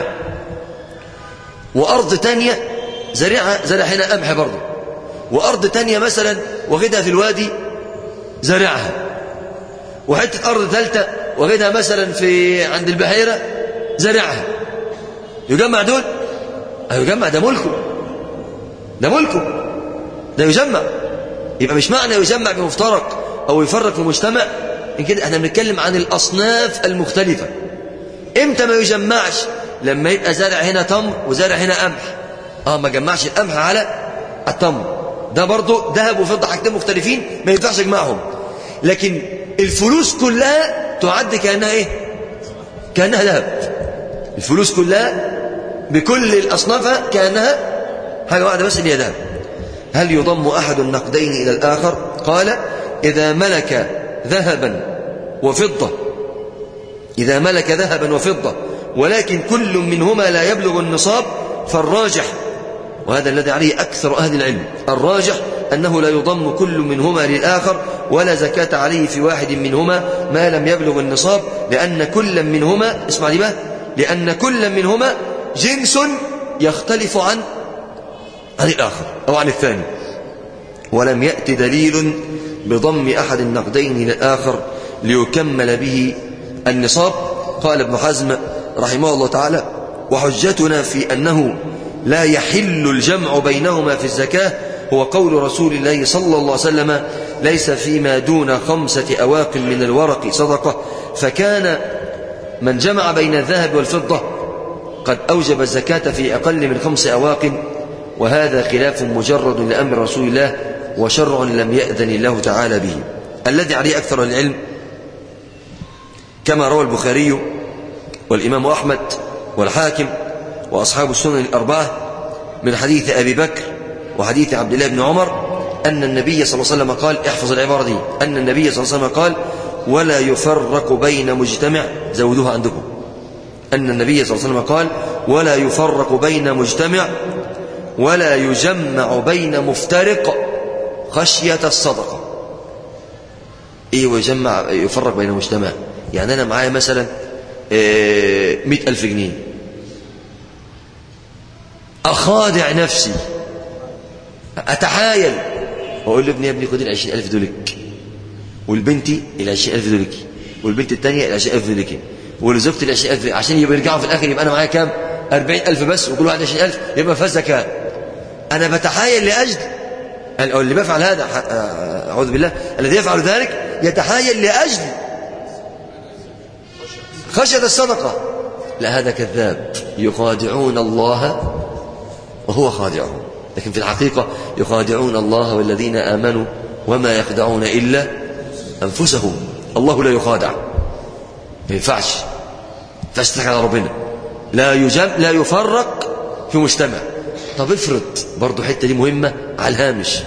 وأرض تانية زرعها زرع هنا قمح برضه وأرض تانية مثلا واخدها في الوادي زرعها وحتة أرض ثالثة واخدها مثلا في عند البحيرة زرعها يجمع دول أيوة يجمع ده ملكه ده ملكه ده يجمع يبقى مش معنى يجمع بمفترق أو يفرق في المجتمع إن كده احنا بنتكلم عن الأصناف المختلفة امتى ما يجمعش لما يبقى زارع هنا تمر وزارع هنا قمح اه ما جمعش القمح على التمر ده برضه ذهب وفضة حاجتين مختلفين ما ينفعش يجمعهم لكن الفلوس كلها تعد كأنها ايه كأنها ذهب الفلوس كلها بكل الأصنافها كأنها حاجة واحدة بس اللي هي ذهب هل يضم أحد النقدين إلى الآخر قال إذا ملك ذهبا وفضة إذا ملك ذهبا وفضة ولكن كل منهما لا يبلغ النصاب فالراجح وهذا الذي عليه أكثر أهل العلم الراجح أنه لا يضم كل منهما للآخر ولا زكاة عليه في واحد منهما ما لم يبلغ النصاب لأن كل منهما اسمع لي بقى لأن كل منهما جنس يختلف عن عن الآخر أو عن الثاني ولم يأت دليل بضم أحد النقدين للآخر ليكمل به النصاب قال ابن حزم رحمه الله تعالى وحجتنا في أنه لا يحل الجمع بينهما في الزكاة هو قول رسول الله صلى الله عليه وسلم ليس فيما دون خمسة أواق من الورق صدقة فكان من جمع بين الذهب والفضة قد أوجب الزكاة في أقل من خمس أواق وهذا خلاف مجرد لأمر رسول الله وشرع لم يأذن الله تعالى به الذي عليه أكثر العلم كما روى البخاري والإمام أحمد والحاكم وأصحاب السنن الأربعة من حديث أبي بكر وحديث عبد الله بن عمر أن النبي صلى الله عليه وسلم قال احفظ العبارة دي أن النبي صلى الله عليه وسلم قال ولا يفرق بين مجتمع زودوها عندكم أن النبي صلى الله عليه وسلم قال ولا يفرق بين مجتمع ولا يجمع بين مفترق خشية الصدقة إيه ويجمع يفرق بين مجتمع يعني أنا معايا مثلا مئة ألف جنيه أخادع نفسي أتحايل وأقول لابني يا ابني خد العشرين ألف دولك والبنتي العشرين ألف دولك والبنت الثانية العشرين ألف دولك ولزوجتي العشرين ألف عشان يبقى يرجعوا في الآخر يبقى أنا معايا كام أربعين ألف بس وكل واحد عشرين ألف يبقى فاز زكاة أنا بتحايل لأجل أو اللي بيفعل هذا أعوذ بالله الذي يفعل ذلك يتحايل لأجل خشية الصدقة لا هذا كذاب يخادعون الله وهو خادعهم لكن في الحقيقة يخادعون الله والذين آمنوا وما يخدعون إلا أنفسهم الله لا يخادع ما ينفعش فاستحق على ربنا لا يجم لا يفرق في مجتمع طب افرض برضو حتة دي مهمة على الهامش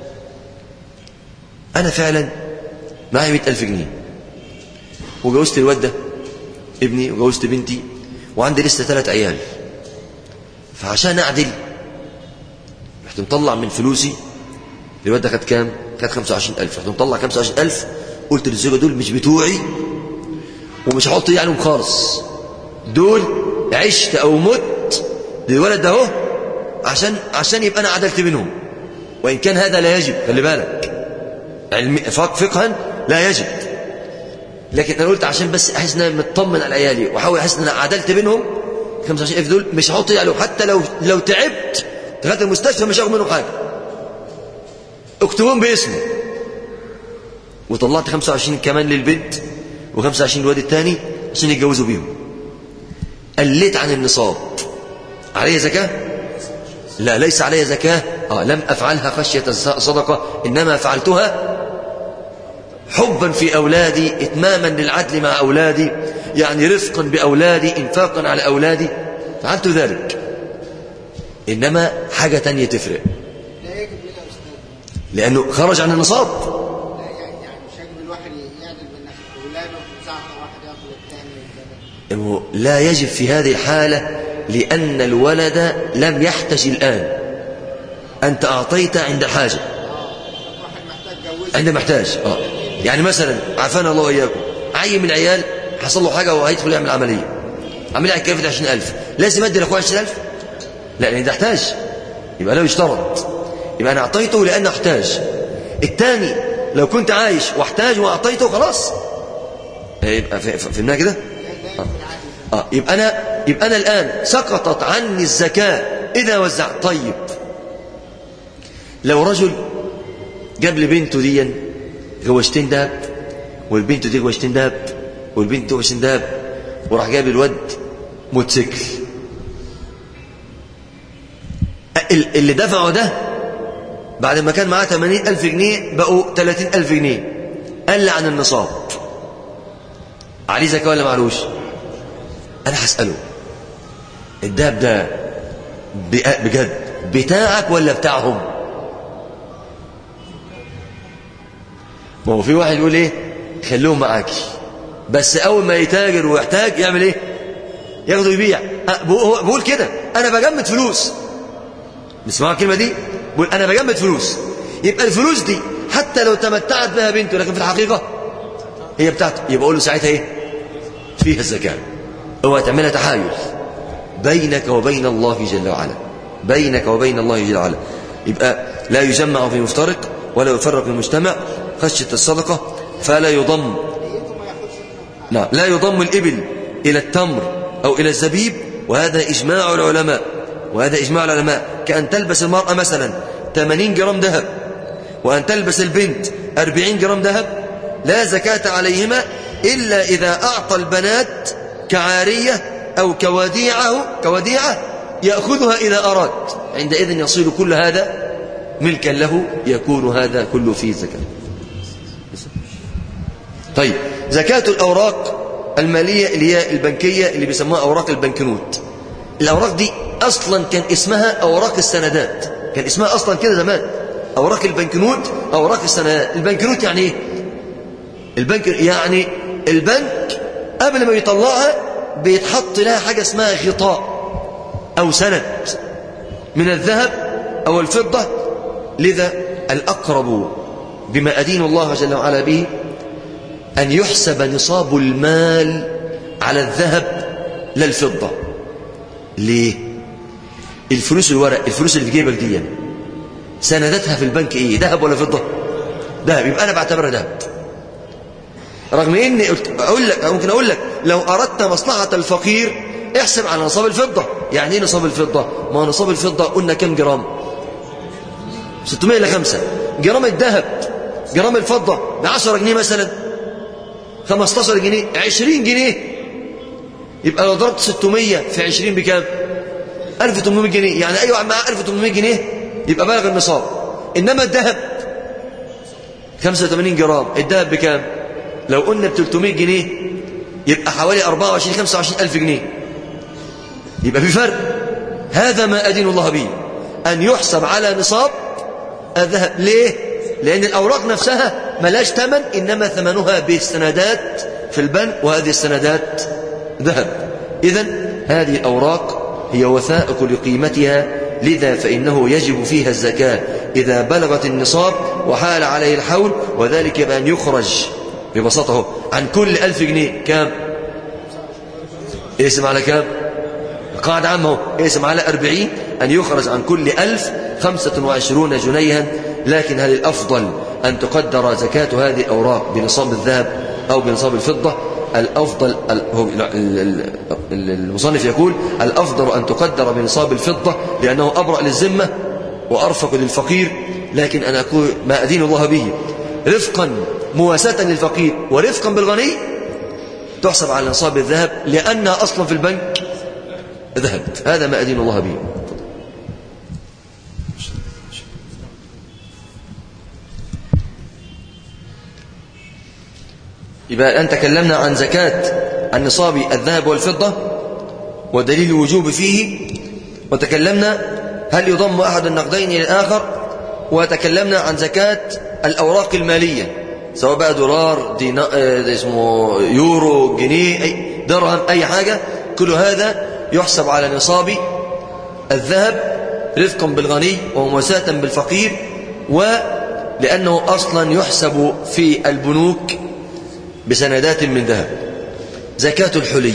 أنا فعلا معي مئة ألف جنيه وجوزت الواد ده ابني وجوزت بنتي وعندي لسه ثلاث عيال فعشان أعدل رحت مطلع من فلوسي الواد ده خد كام؟ خد 25000 رحت مطلع 25000 قلت للزوجة دول مش بتوعي ومش هحط ايدي عليهم خالص دول عشت او مت للولد ده اهو عشان عشان يبقى انا عدلت بينهم وان كان هذا لا يجب خلي بالك علم فقها لا يجب لكن انا قلت عشان بس احس ان انا مطمن على عيالي واحاول احس ان انا عدلت بينهم 25000 دول مش هحط ايدي عليهم حتى لو لو تعبت لغايه المستشفى مش هاخد منهم حاجه اكتبهم باسمه وطلعت 25 كمان للبنت و25 للواد الثاني عشان يتجوزوا بيهم قلت عن النصاب علي زكاة لا ليس علي زكاة آه لم أفعلها خشية صدقة إنما فعلتها حبا في أولادي إتماما للعدل مع أولادي يعني رفقا بأولادي إنفاقا على أولادي فعلت ذلك إنما حاجة تانية تفرق لا يجب لنا يا استاذ لأنه خرج عن النصاب لا يعني يعني مش يجب الواحد يعدل بين اولاده في ساعه واحده إنه لا يجب في هذه الحالة لأن الولد لم يحتج الآن أنت أعطيت عند حاجة عند محتاج آه. يعني مثلا عافانا الله وإياكم عيل من العيال حصل له حاجة وهيدخل يعمل عملية عملية هتكلفت 20000 لازم أدي لأخويا 20000 لا لأن ده احتاج يبقى لا يشترط يبقى أنا أعطيته لأن أحتاج الثاني لو كنت عايش واحتاج وأعطيته خلاص يبقى فهمناها كده آه. آه. يبقى أنا يبقى أنا الآن سقطت عني الزكاة إذا وزعت طيب لو رجل جاب لبنته دي جوشتين دهب والبنت دي جوشتين دهب والبنت دي جوشتين دهب وراح جاب الواد موتوسيكل اللي دفعه ده بعد ما كان معاه 80 ألف جنيه بقوا 30 ألف جنيه قل عن النصاب عليه زكاة ولا معلوش أنا هسأله الدهب ده بجد بتاعك ولا بتاعهم ما هو في واحد يقول ايه خلوهم معاك بس اول ما يتاجر ويحتاج يعمل ايه ياخده يبيع هو بقول كده انا بجمد فلوس بسمعوا الكلمه دي بقول انا بجمد فلوس يبقى الفلوس دي حتى لو تمتعت بها بنته لكن في الحقيقه هي بتاعته يبقى اقول له ساعتها ايه فيها الزكاه اوعى تعملها تحايل بينك وبين الله جل وعلا بينك وبين الله جل وعلا يبقى لا يجمع في مفترق ولا يفرق المجتمع خشية الصدقة فلا يضم لا لا يضم الإبل إلى التمر أو إلى الزبيب وهذا إجماع العلماء وهذا إجماع العلماء كأن تلبس المرأة مثلا 80 جرام ذهب وأن تلبس البنت 40 جرام ذهب لا زكاة عليهما إلا إذا أعطى البنات كعارية أو كوديعه كوديعة يأخذها إذا أراد عندئذ يصير كل هذا ملكا له يكون هذا كله فيه زكاة طيب زكاة الأوراق المالية اللي هي البنكية اللي بيسموها أوراق البنكنوت الأوراق دي أصلا كان اسمها أوراق السندات كان اسمها أصلا كده زمان أوراق البنكنوت أوراق السندات البنكنوت يعني إيه البنك يعني البنك قبل ما يطلعها بيتحط لها حاجة اسمها غطاء أو سند من الذهب أو الفضة لذا الأقرب بما أدين الله جل وعلا به أن يحسب نصاب المال على الذهب لا الفضة ليه الفلوس الورق الفلوس اللي في جيبك دي سندتها في البنك ايه ذهب ولا فضة ذهب يبقى أنا بعتبرها ذهب رغم اني اقول لك ممكن اقول لك لو اردت مصلحة الفقير احسب على نصاب الفضة يعني ايه نصاب الفضة ما هو نصاب الفضة قلنا كم جرام 600 إلى 5 جرام الذهب جرام الفضة ب 10 جنيه مثلا 15 جنيه 20 جنيه يبقى لو ضربت 600 في 20 بكام 1800 جنيه يعني أي واحد معاه 1800 جنيه يبقى بلغ النصاب إنما الذهب 85 جرام الذهب بكام لو قلنا ب 300 جنيه يبقى حوالي 24 25 ألف جنيه يبقى في فرق هذا ما أدين الله به أن يحسب على نصاب الذهب ليه لأن الأوراق نفسها ملاش ثمن إنما ثمنها بالسندات في البنك وهذه السندات ذهب إذا هذه الأوراق هي وثائق لقيمتها لذا فإنه يجب فيها الزكاة إذا بلغت النصاب وحال عليه الحول وذلك بأن يخرج ببساطة عن كل ألف جنيه كام اسم على كام قاعد عامه اسم على أربعين أن يخرج عن كل ألف خمسة وعشرون جنيها لكن هل الأفضل أن تقدر زكاة هذه الأوراق بنصاب الذهب أو بنصاب الفضة الأفضل المصنف يقول الأفضل أن تقدر بنصاب الفضة لأنه أبرأ للذمة وأرفق للفقير لكن أنا أقول ما أدين الله به رفقا مواساة للفقير ورفقا بالغني تحسب على نصاب الذهب لأنها أصلا في البنك ذهب هذا ما أدين الله به يبقى أن تكلمنا عن زكاة النصاب الذهب والفضة ودليل الوجوب فيه وتكلمنا هل يضم أحد النقدين إلى الآخر وتكلمنا عن زكاة الأوراق المالية سواء بقى دولار دينا آه، ده اسمه يورو جنيه أي درهم أي حاجة كل هذا يحسب على نصاب الذهب رفقا بالغني ومواساة بالفقير ولأنه أصلا يحسب في البنوك بسندات من ذهب زكاة الحلي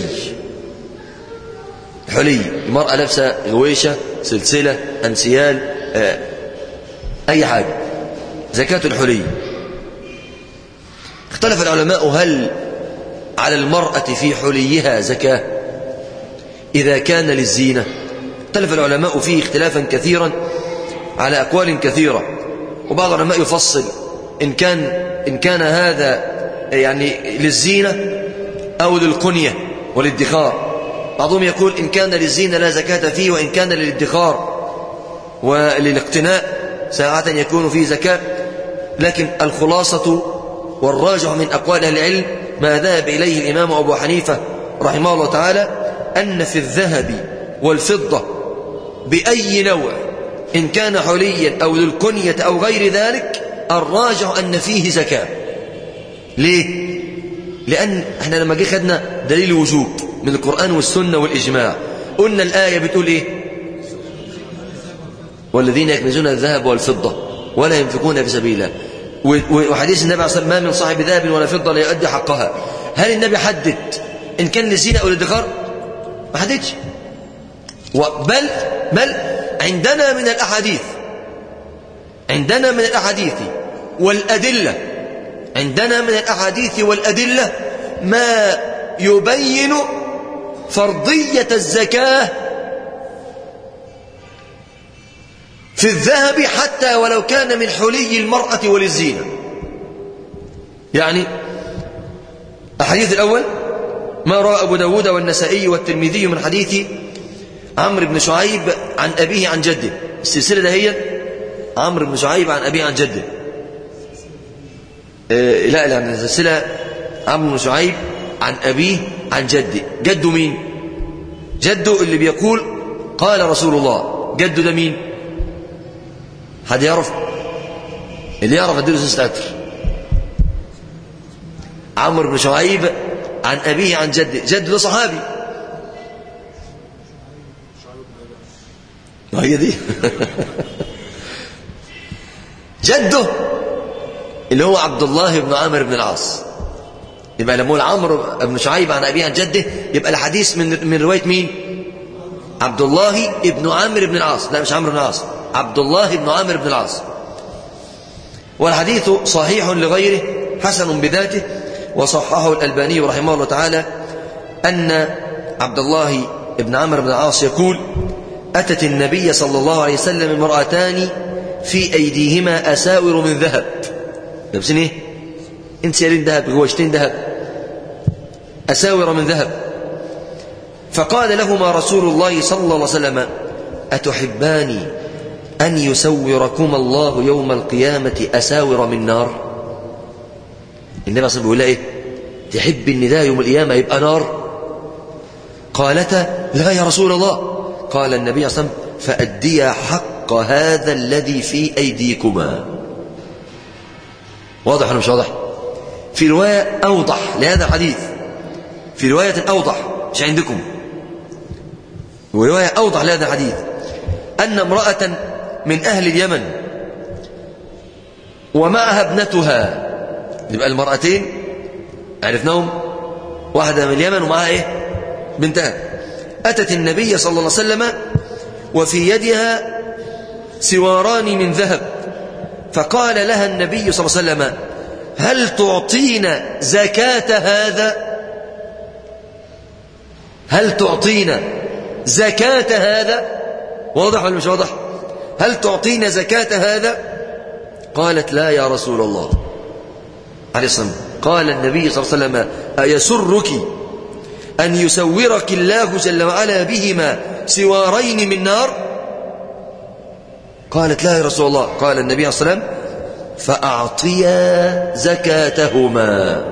حلي المرأة لابسة غويشة سلسلة أنسيال آه، أي حاجة زكاة الحلي اختلف العلماء هل على المرأة في حليها زكاة إذا كان للزينة اختلف العلماء فيه اختلافا كثيرا على أقوال كثيرة وبعض العلماء يفصل إن كان, إن كان هذا يعني للزينة أو للقنية والادخار بعضهم يقول إن كان للزينة لا زكاة فيه وإن كان للادخار وللاقتناء ساعة يكون فيه زكاة لكن الخلاصة والراجح من أقوال أهل العلم ما ذهب إليه الإمام أبو حنيفة رحمه الله تعالى أن في الذهب والفضة بأي نوع إن كان حليا أو للكنية أو غير ذلك الراجح أن فيه زكاة ليه؟ لأن احنا لما جه خدنا دليل وجوب من القرآن والسنة والإجماع قلنا الآية بتقول إيه والذين يكنزون الذهب والفضة ولا ينفقون في سبيل الله وحديث النبي عليه الصلاة والسلام ما من صاحب ذهب ولا فضة لا يؤدي حقها هل النبي حدد إن كان للزينة أو للادخار ما حددش بل بل عندنا من الأحاديث عندنا من الأحاديث والأدلة عندنا من الأحاديث والأدلة ما يبين فرضية الزكاة في الذهب حتى ولو كان من حلي المرأة وللزينة يعني الحديث الأول ما روى أبو داود والنسائي والترمذي من حديث عمرو بن شعيب عن أبيه عن جده السلسلة ده هي عمرو بن شعيب عن أبيه عن جده إيه لا لا السلسلة عمرو بن شعيب عن أبيه عن جده جده مين جده اللي بيقول قال رسول الله جده ده مين حد يعرف اللي يعرف اديله سيسة عطر عمرو بن شعيب عن أبيه عن جده جده ده صحابي هي دي جده اللي هو عبد الله بن عامر بن العاص يبقى لما نقول عمرو بن شعيب عن أبيه عن جده يبقى الحديث من من رواية مين عبد الله بن عامر بن العاص لا مش عمرو بن العاص عبد الله بن عامر بن العاص والحديث صحيح لغيره حسن بذاته وصححه الألباني رحمه الله تعالى أن عبد الله بن عمرو بن العاص يقول أتت النبي صلى الله عليه وسلم امرأتان في أيديهما أساور من ذهب لابسين إيه؟ انت سيرين ذهب غوشتين ذهب أساور من ذهب فقال لهما رسول الله صلى الله عليه وسلم أتحبان أن يسوركما الله يوم القيامة أساور من نار النبي صلى الله عليه وسلم بيقول إيه تحب ان ده يوم القيامة يبقى نار قالتا لا يا رسول الله قال النبي صلى الله عليه وسلم فأديا حق هذا الذي في أيديكما واضح ولا مش واضح في رواية أوضح لهذا الحديث في رواية أوضح مش عندكم ورواية أوضح لهذا الحديث أن امرأة من أهل اليمن ومعها ابنتها يبقى المرأتين عرفناهم واحدة من اليمن ومعها إيه بنتها أتت النبي صلى الله عليه وسلم وفي يدها سواران من ذهب فقال لها النبي صلى الله عليه وسلم هل تعطين زكاة هذا هل تعطين زكاة هذا واضح ولا مش واضح هل تعطين زكاة هذا قالت لا يا رسول الله عليه الصلاة والسلام قال النبي صلى الله عليه وسلم أيسرك أن يسورك الله جل وعلا بهما سوارين من نار قالت لا يا رسول الله قال النبي صلى الله عليه وسلم فأعطيا زكاتهما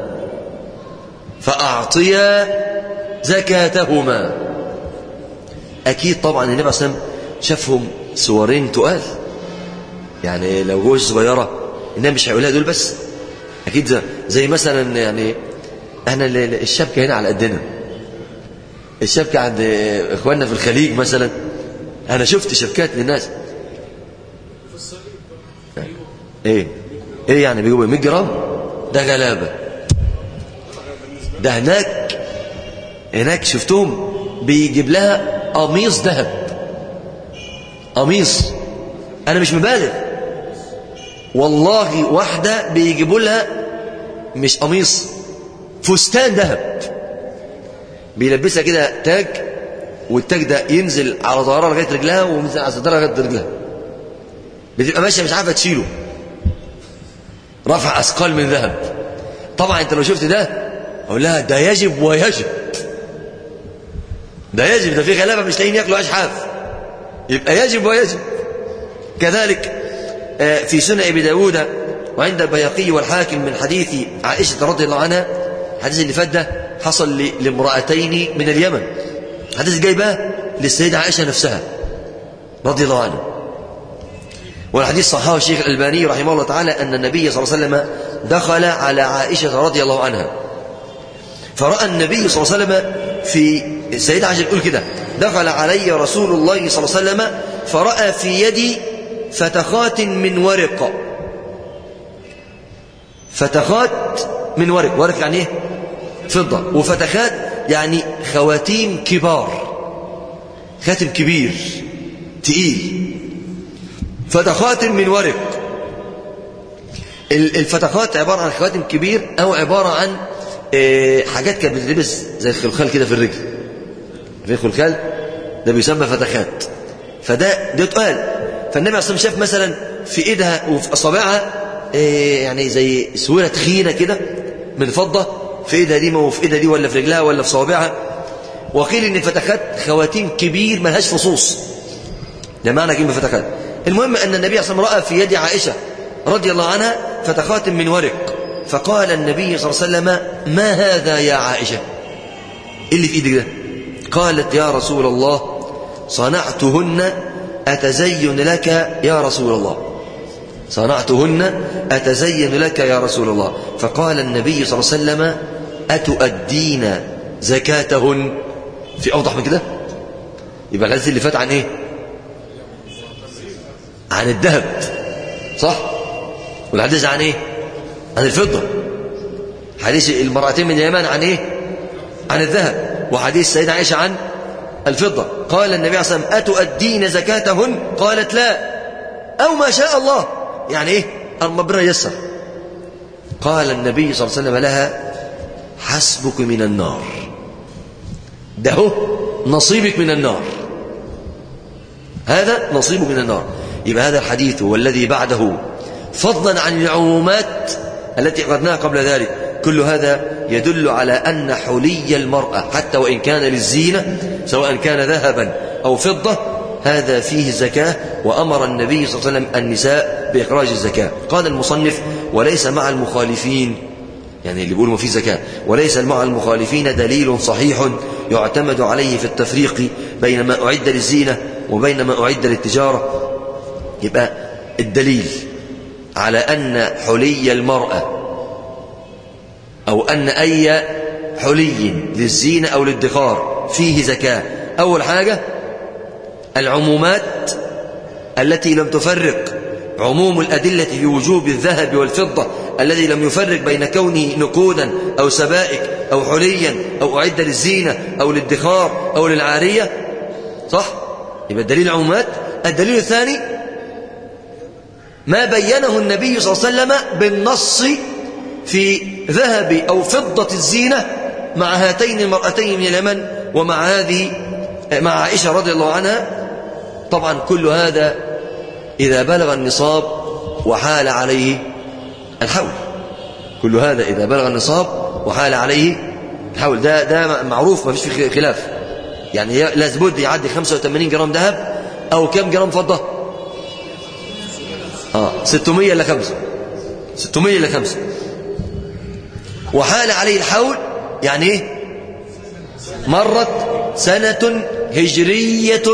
فأعطيا زكاتهما أكيد طبعا النبي صلى الله عليه وسلم شافهم سوارين تقال يعني لو جوز صغيرة النبي مش هيقولها دول بس أكيد زي, زي مثلا يعني احنا ال- ال- الشبكة هنا على قدنا الشبكة عند إخواننا في الخليج مثلا أنا شفت شبكات للناس إيه إيه يعني بيجيبوا 100 جرام ده غلابة ده هناك هناك شفتهم بيجيب لها قميص ذهب قميص أنا مش مبالغ والله واحدة بيجيبوا لها مش قميص فستان ذهب بيلبسها كده تاج والتاج ده ينزل على ظهرها لغايه رجلها وينزل على صدرها لغايه رجلها بتبقى ماشيه مش عارفه تشيله رفع اثقال من ذهب طبعا انت لو شفت ده اقول لها ده يجب ويجب ده يجب ده في غلابه مش لاقيين ياكلوا عيش حاف يبقى يجب ويجب كذلك آه، في سنن ابي داود وعند البياقي والحاكم من حديث عائشه رضي الله عنها الحديث اللي فات ده حصل ل- لامرأتين من اليمن حديث جاي بقى للسيدة عائشة نفسها رضي الله عنها والحديث صححه الشيخ الألباني رحمه الله تعالى أن النبي صلى الله عليه وسلم دخل على عائشة رضي الله عنها فرأى النبي صلى الله عليه وسلم في السيدة عائشة بتقول كده دخل علي رسول الله صلى الله عليه وسلم فرأى في يدي فتخات من ورق فتخات من ورق ورق يعني ايه فضة وفتخات يعني خواتيم كبار خاتم كبير تقيل فتخات من ورق ال- الفتخات عبارة عن خواتم كبير أو عبارة عن آه، حاجات كانت بتلبس زي الخلخال كده في الرجل في خلخال ده بيسمى فتخات فده ده تقال فالنبي عليه الصلاة والسلام شاف مثلا في ايدها وفي اصابعها آه، يعني زي سويره تخينه كده من فضه في ايدها دي وفي ايدها دي ولا في رجلها ولا في صوابعها وقيل ان الفتخات خواتيم كبير ملهاش فصوص ده معنى كلمه فتخات المهم ان النبي صلى الله عليه وسلم راى في يد عائشه رضي الله عنها فتخات من ورق فقال النبي صلى الله عليه وسلم ما هذا يا عائشه ايه اللي في ايدك ده قالت يا رسول الله صنعتهن أتزين لك يا رسول الله صنعتهن أتزين لك يا رسول الله فقال النبي صلى الله عليه وسلم أتؤدين زكاتهن في أوضح من كده يبقى الحديث اللي فات عن إيه عن الذهب صح والحديث عن إيه عن الفضة حديث المرأتين من اليمن عن إيه عن الذهب وحديث سيدة عائشة عن الفضة قال النبي عليه الصلاة والسلام أتؤدين زكاتهن قالت لا أو ما شاء الله يعني إيه ربنا يسر قال النبي صلى الله عليه وسلم لها حسبك من النار ده هو نصيبك من النار هذا نصيبك من النار يبقى هذا الحديث والذي بعده فضلا عن العمومات التي أخذناها قبل ذلك كل هذا يدل على أن حلي المرأة حتى وإن كان للزينة سواء كان ذهبا أو فضة هذا فيه زكاة وأمر النبي صلى الله عليه وسلم النساء بإخراج الزكاة قال المصنف وليس مع المخالفين يعني اللي بيقولوا ما فيه زكاة وليس مع المخالفين دليل صحيح يعتمد عليه في التفريق بين ما أعد للزينة وبين ما أعد للتجارة يبقى الدليل على أن حلي المرأة أو أن أي حلي للزينة أو للدخار فيه زكاة أول حاجة العمومات التي لم تفرق عموم الأدلة في وجوب الذهب والفضة الذي لم يفرق بين كونه نقودا أو سبائك أو حليا أو أعد للزينة أو للدخار أو للعارية صح؟ يبقى الدليل عمومات الدليل الثاني ما بينه النبي صلى الله عليه وسلم بالنص في ذهب أو فضة الزينة مع هاتين المرأتين من اليمن ومع هذه مع عائشة رضي الله عنها طبعا كل هذا إذا بلغ النصاب وحال عليه الحول كل هذا إذا بلغ النصاب وحال عليه الحول ده ده معروف ما فيش فيه خلاف يعني لازم بد يعدي 85 جرام ذهب أو كم جرام فضة آه 600 إلا 5 600 إلا 5 وحال عليه الحول يعني ايه مرت سنة هجرية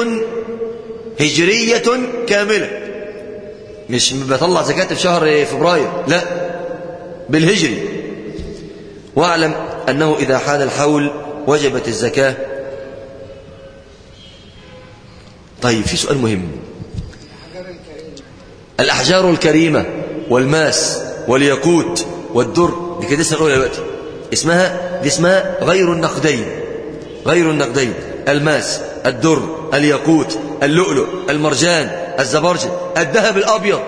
هجرية كاملة مش بطلع زكاة في شهر فبراير لا بالهجري واعلم أنه إذا حان الحول وجبت الزكاة طيب في سؤال مهم الأحجار الكريمة والماس والياقوت والدر دي كده لسه نقولها دلوقتي اسمها دي اسمها غير النقدين غير النقدين الماس الدر الياقوت اللؤلؤ المرجان الزبرجد الذهب الأبيض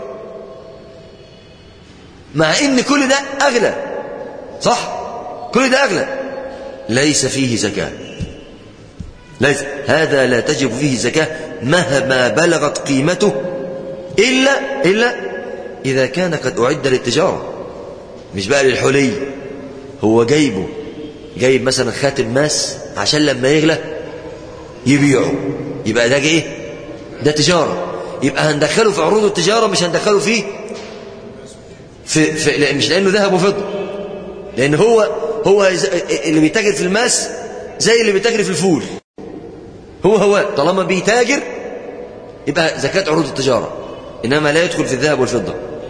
مع ان كل ده أغلى صح كل ده أغلى ليس فيه زكاة ليس هذا لا تجب فيه زكاة مهما بلغت قيمته إلا إلا إذا كان قد أعد للتجارة مش بقى للحلي هو جايبه جايب مثلا خاتم ماس عشان لما يغلى يبيعه يبقى ده ايه ده تجارة يبقى هندخله في عروض التجارة مش هندخله فيه في, في لا مش لأنه ذهب وفضة لأن هو هو اللي بيتاجر في الماس زي اللي بيتاجر في الفول هو هو طالما بيتاجر يبقى زكاة عروض التجارة إنما لا يدخل في الذهب والفضة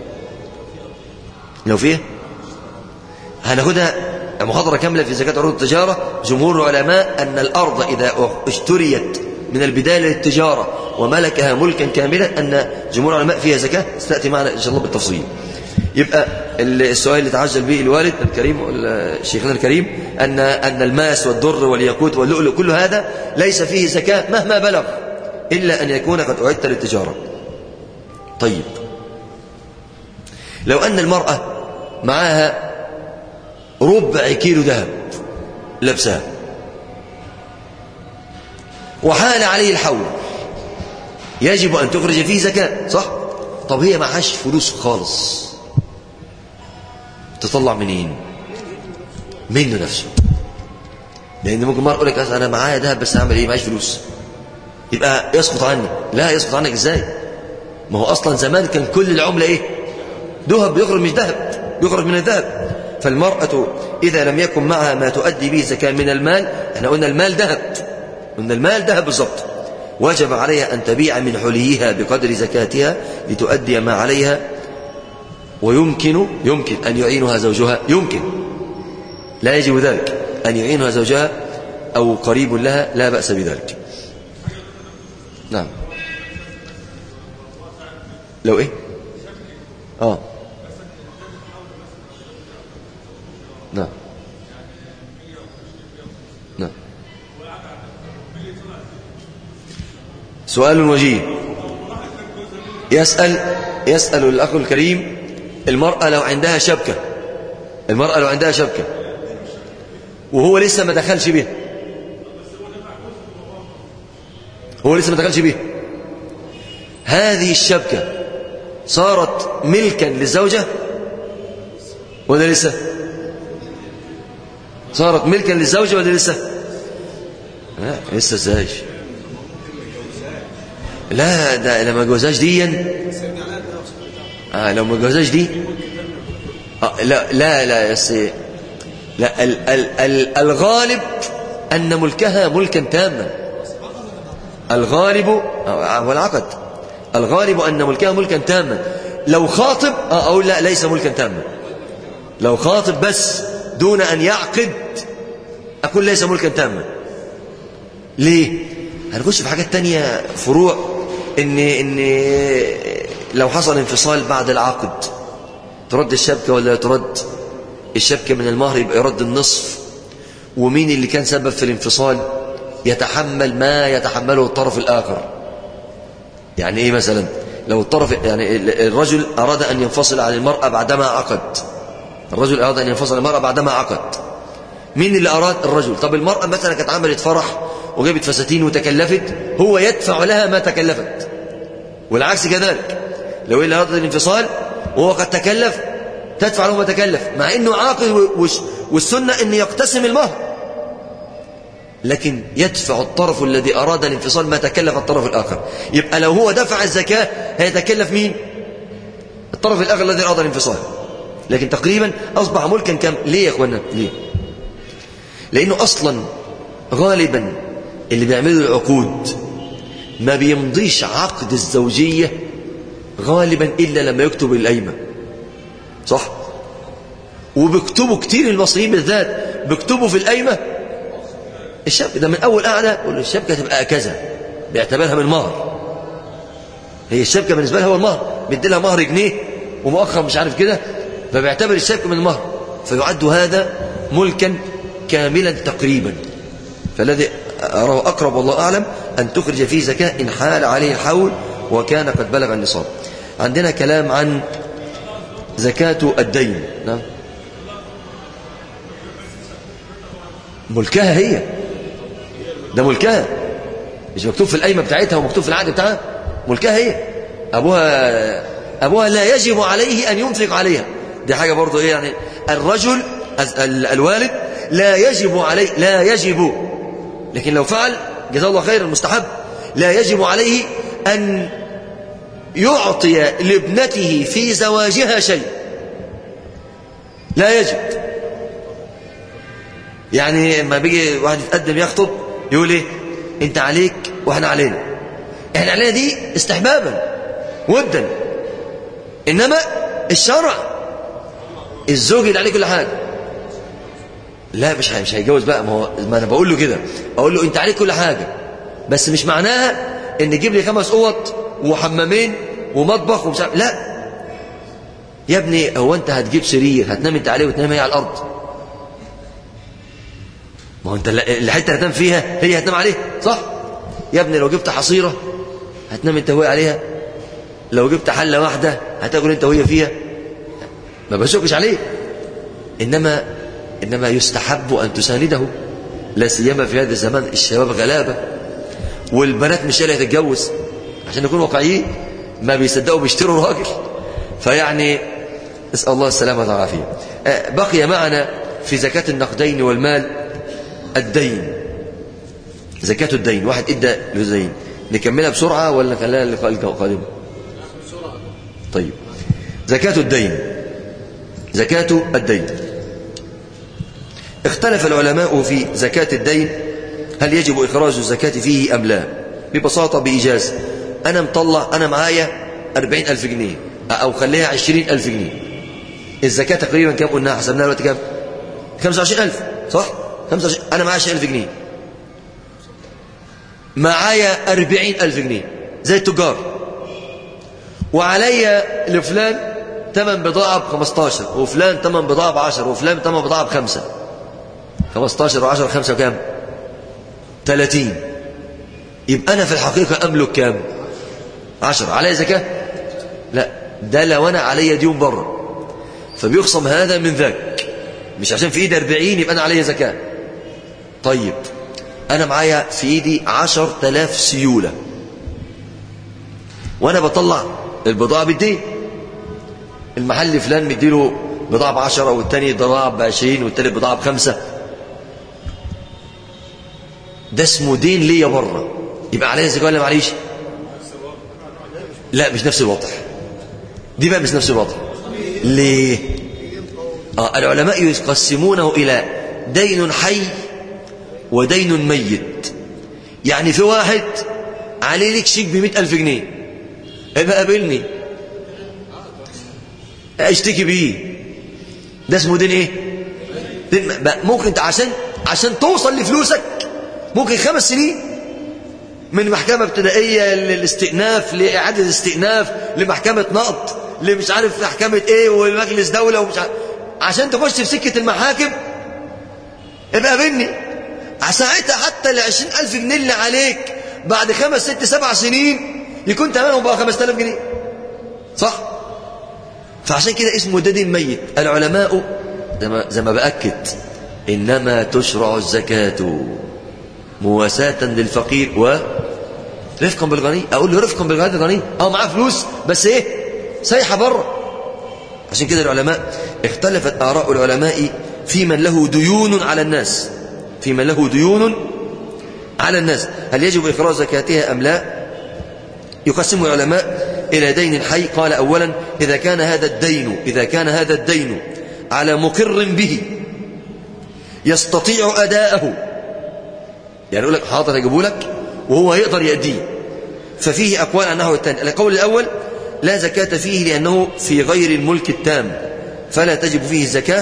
لو فيه هناخدها محاضرة كاملة في زكاة عروض التجارة جمهور العلماء أن الأرض إذا اشتريت من البداية للتجارة وملكها ملكا كاملا أن جمهور العلماء فيها زكاة ستأتي معنا إن شاء الله بالتفصيل يبقى السؤال اللي تعجل به الوالد الكريم شيخنا الكريم أن أن الماس والدر والياقوت واللؤلؤ كل هذا ليس فيه زكاة مهما بلغ إلا أن يكون قد أعدت للتجارة طيب لو أن المرأة معها ربع كيلو ذهب لبسها وحال عليه الحول يجب أن تخرج فيه زكاة صح؟ طب هي معهاش فلوس خالص تطلع منين منه نفسه لان ممكن مره يقول لك انا معايا ذهب بس هعمل ايه معيش فلوس يبقى يسقط عني لا يسقط عنك ازاي ما هو اصلا زمان كان كل العمله ايه ذهب بيخرج مش ذهب بيخرج من الذهب فالمرأة إذا لم يكن معها ما تؤدي به زكاة من المال احنا قلنا المال ذهب قلنا المال ذهب بالضبط وجب عليها أن تبيع من حليها بقدر زكاتها لتؤدي ما عليها ويمكن يمكن أن يعينها زوجها يمكن لا يجب ذلك أن يعينها زوجها أو قريب لها لا بأس بذلك نعم لو إيه آه نعم نعم سؤال وجيه يسأل يسأل الأخ الكريم المرأة لو عندها شبكة المرأة لو عندها شبكة وهو لسه ما دخلش بيها هو لسه ما دخلش بيها هذه الشبكة صارت ملكا للزوجة ولا لسه صارت ملكا للزوجة ولا لسه لا لسه ازاي لا ده لما جوزاش دي آه لو ما جوزاش دي آه لا لا لا يس لا ال ال ال الغالب أن ملكها ملكا تاما الغالب هو العقد الغالب أن ملكها ملكا تاما لو خاطب آه أقول لا ليس ملكا تاما لو خاطب بس دون أن يعقد أقول ليس ملكا تاما ليه هنخش في حاجات تانية فروع إن, إن لو حصل انفصال بعد العقد ترد الشبكة ولا ترد الشبكة من المهر يبقى يرد النصف ومين اللي كان سبب في الانفصال يتحمل ما يتحمله الطرف الآخر يعني إيه مثلا لو الطرف يعني الرجل أراد أن ينفصل عن المرأة بعدما عقد الرجل أراد أن ينفصل عن المرأة بعدما عقد مين اللي أراد الرجل طب المرأة مثلا كانت عملت فرح وجابت فساتين وتكلفت هو يدفع لها ما تكلفت والعكس كذلك لو اللي أراد الانفصال وهو قد تكلف تدفع له ما تكلف مع انه عاقل والسنة ان يقتسم المهر لكن يدفع الطرف الذي أراد الانفصال ما تكلف الطرف الآخر يبقى لو هو دفع الزكاة هيتكلف مين الطرف الآخر الذي أراد الانفصال لكن تقريبا أصبح ملكا كم ليه يا أخوانا ليه لأنه أصلا غالبا اللي بيعملوا العقود ما بيمضيش عقد الزوجية غالبا إلا لما يكتب الأيمة صح وبيكتبوا كتير المصريين بالذات بيكتبوا في القايمة الشبكة ده من أول قاعدة يقول الشبكة تبقى كذا بيعتبرها من مهر هي الشبكة بالنسبة لها هو المهر بيدي لها مهر جنيه ومؤخر مش عارف كده فبيعتبر الشبكة من المهر فيعد هذا ملكا كاملا تقريبا فالذي أراه أقرب والله أعلم أن تخرج فيه زكاة إن حال عليه الحول وكان قد بلغ النصاب عندنا كلام عن زكاة الدين نعم ملكها هي ده ملكها مش مكتوب في القايمة بتاعتها ومكتوب في العقد بتاعها ملكها هي أبوها أبوها لا يجب عليه أن ينفق عليها دي حاجة برضو إيه يعني الرجل الوالد لا يجب عليه لا يجب لكن لو فعل جزاه الله خير المستحب لا يجب عليه أن يعطي لابنته في زواجها شيء لا يجب يعني لما بيجي واحد يتقدم يخطب يقول ايه انت عليك واحنا علينا احنا علينا دي استحبابا ودا انما الشرع الزوج اللي عليه كل حاجه لا مش مش هيتجوز بقى ما هو ما انا بقول له كده اقول له انت عليك كل حاجه بس مش معناها ان تجيب لي خمس اوض وحمامين ومطبخ ومش عارف لا يا ابني هو انت هتجيب سرير هتنام انت عليه وتنام هي على الارض ما هو انت الحته اللي هتنام فيها هي هتنام عليها صح يا ابني لو جبت حصيره هتنام انت وهي عليها لو جبت حله واحده هتاكل انت وهي فيها ما بشكش عليه انما انما يستحب ان تسانده لا سيما في هذا الزمان الشباب غلابه والبنات مش قادره تتجوز عشان نكون واقعيين ما بيصدقوا بيشتروا راجل فيعني نسال الله السلامه والعافيه بقي معنا في زكاه النقدين والمال الدين زكاه الدين واحد ادى للدين نكملها بسرعه ولا خليها اللقاء القادم طيب زكاه الدين زكاه الدين اختلف العلماء في زكاه الدين هل يجب إخراج الزكاة فيه أم لا ببساطة بإيجاز أنا مطلع أنا معايا أربعين ألف جنيه أو خليها عشرين ألف جنيه الزكاة تقريبا كم قلنا حسبناها دلوقتي كم خمسة وعشرين ألف صح خمسة وعشرين أنا معايا عشرين ألف جنيه معايا أربعين ألف جنيه زي التجار وعليا لفلان تمن بضاعة بخمستاشر وفلان تمن بضاعة بعشر وفلان تمن بضاعة بخمسة خمستاشر وعشر خمسة وكام 30 يبقى أنا في الحقيقة أملك كام 10 علي زكاة لا ده لو أنا علي ديون بره فبيخصم هذا من ذاك مش عشان في إيدي 40 يبقى أنا علي زكاة طيب أنا معايا في إيدي 10000 سيولة وأنا بطلع البضاعة بالدين المحل فلان مديله بضاعة بعشرة والتاني بضاعة بعشرين والتالت بضاعة بخمسة ده اسمه دين ليا بره يبقى عليا زكاه ولا معليش لا مش نفس الوضع دي بقى مش نفس الوضع ليه آه العلماء يقسمونه الى دين حي ودين ميت يعني في واحد عليه لك شيك بمئة ألف جنيه يبقى قابلني اشتكي بيه ده اسمه دين ايه دين ممكن انت عشان عشان توصل لفلوسك ممكن خمس سنين من محكمة ابتدائية للاستئناف لإعادة الاستئناف لمحكمة نقض لمش عارف محكمة ايه والمجلس دولة ومش عارف عشان تخش في سكة المحاكم ابقى قابلني ساعتها حتى ال ألف جنيه اللي عليك بعد خمس ست سبع سنين يكون تمامهم بقى 5000 جنيه صح فعشان كده اسمه ده دين ميت العلماء زي ما, زي ما بأكد إنما تشرع الزكاة مواساة للفقير و رفقا بالغني اقول له رفقا بالغني الغني اه معاه فلوس بس ايه سايحه بره عشان كده العلماء اختلفت اراء العلماء في من له ديون على الناس في من له ديون على الناس هل يجب اخراج زكاتها ام لا يقسم العلماء الى دين حي قال اولا اذا كان هذا الدين اذا كان هذا الدين على مقر به يستطيع اداءه يعني يقول لك حاضر اجيبه لك وهو يقدر يأديه ففيه أقوال عنه الثاني القول الأول لا زكاة فيه لأنه في غير الملك التام فلا تجب فيه الزكاة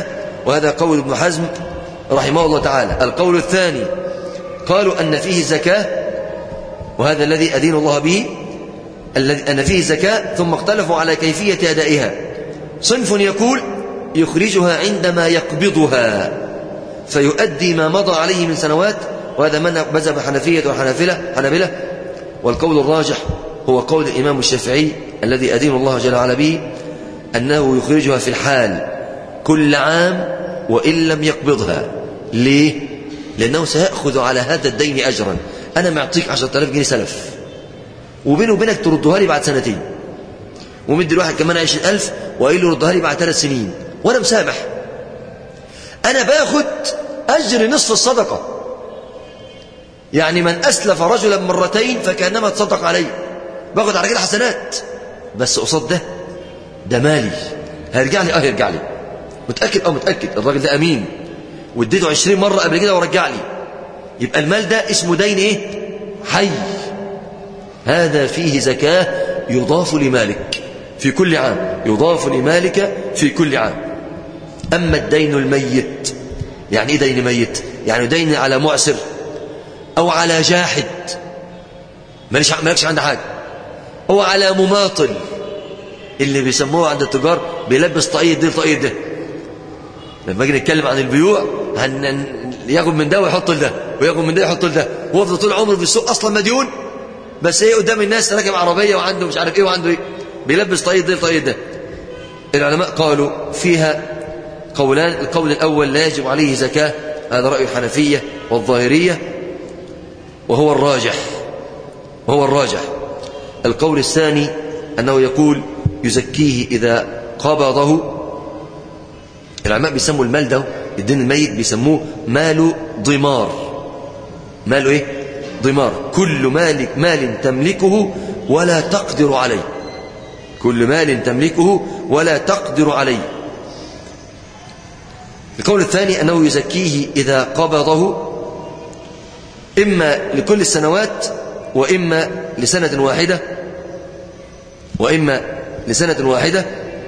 وهذا قول ابن حزم رحمه الله تعالى القول الثاني قالوا أن فيه زكاة وهذا الذي أدين الله به الذي أن فيه زكاة ثم اختلفوا على كيفية أدائها صنف يقول يخرجها عندما يقبضها فيؤدي ما مضى عليه من سنوات وهذا مذهب حنفية وحنفلة حنبلة والقول الراجح هو قول الإمام الشافعي الذي أدين الله جل وعلا به أنه يخرجها في الحال كل عام وإن لم يقبضها ليه؟ لأنه سيأخذ على هذا الدين أجرا أنا معطيك عشرة آلاف جنيه سلف وبينه وبينك تردها لي بعد سنتين ومدي الواحد كمان عشرين ألف وقايل له ردها لي بعد ثلاث سنين وأنا مسامح أنا باخد أجر نصف الصدقة يعني من أسلف رجلا مرتين فكأنما تصدق عليه باخد على كده حسنات بس قصاد ده ده مالي هيرجع لي اه هيرجع لي متأكد اه متأكد الراجل ده أمين واديته عشرين مرة قبل كده ورجع لي يبقى المال ده اسمه دين ايه حي هذا فيه زكاة يضاف لمالك في كل عام يضاف لمالك في كل عام أما الدين الميت يعني ايه دين ميت يعني دين على معسر أو على جاحد مالكش مالكش عنده حاجة هو على مماطل اللي بيسموه عند التجار بيلبس طاقية دي لطاقية ده لما اجي نتكلم عن البيوع هن ياخد من ده ويحط لده وياخد من ده يحط لده هو يفضل طول عمره في السوق اصلا مديون بس ايه قدام الناس راكب عربيه وعنده مش عارف ايه وعنده ايه بيلبس طاقية دي لطاقية ده العلماء قالوا فيها قولان القول الاول لا يجب عليه زكاه هذا راي الحنفيه والظاهريه وهو الراجح وهو الراجح القول الثاني أنه يقول يزكيه إذا قبضه العلماء بيسموا المال ده الدين الميت بيسموه مال ضمار ماله ايه ضمار كل مال مال تملكه ولا تقدر عليه كل مال تملكه ولا تقدر عليه القول الثاني أنه يزكيه إذا قبضه إما لكل السنوات وإما لسنة واحدة وإما لسنة واحدة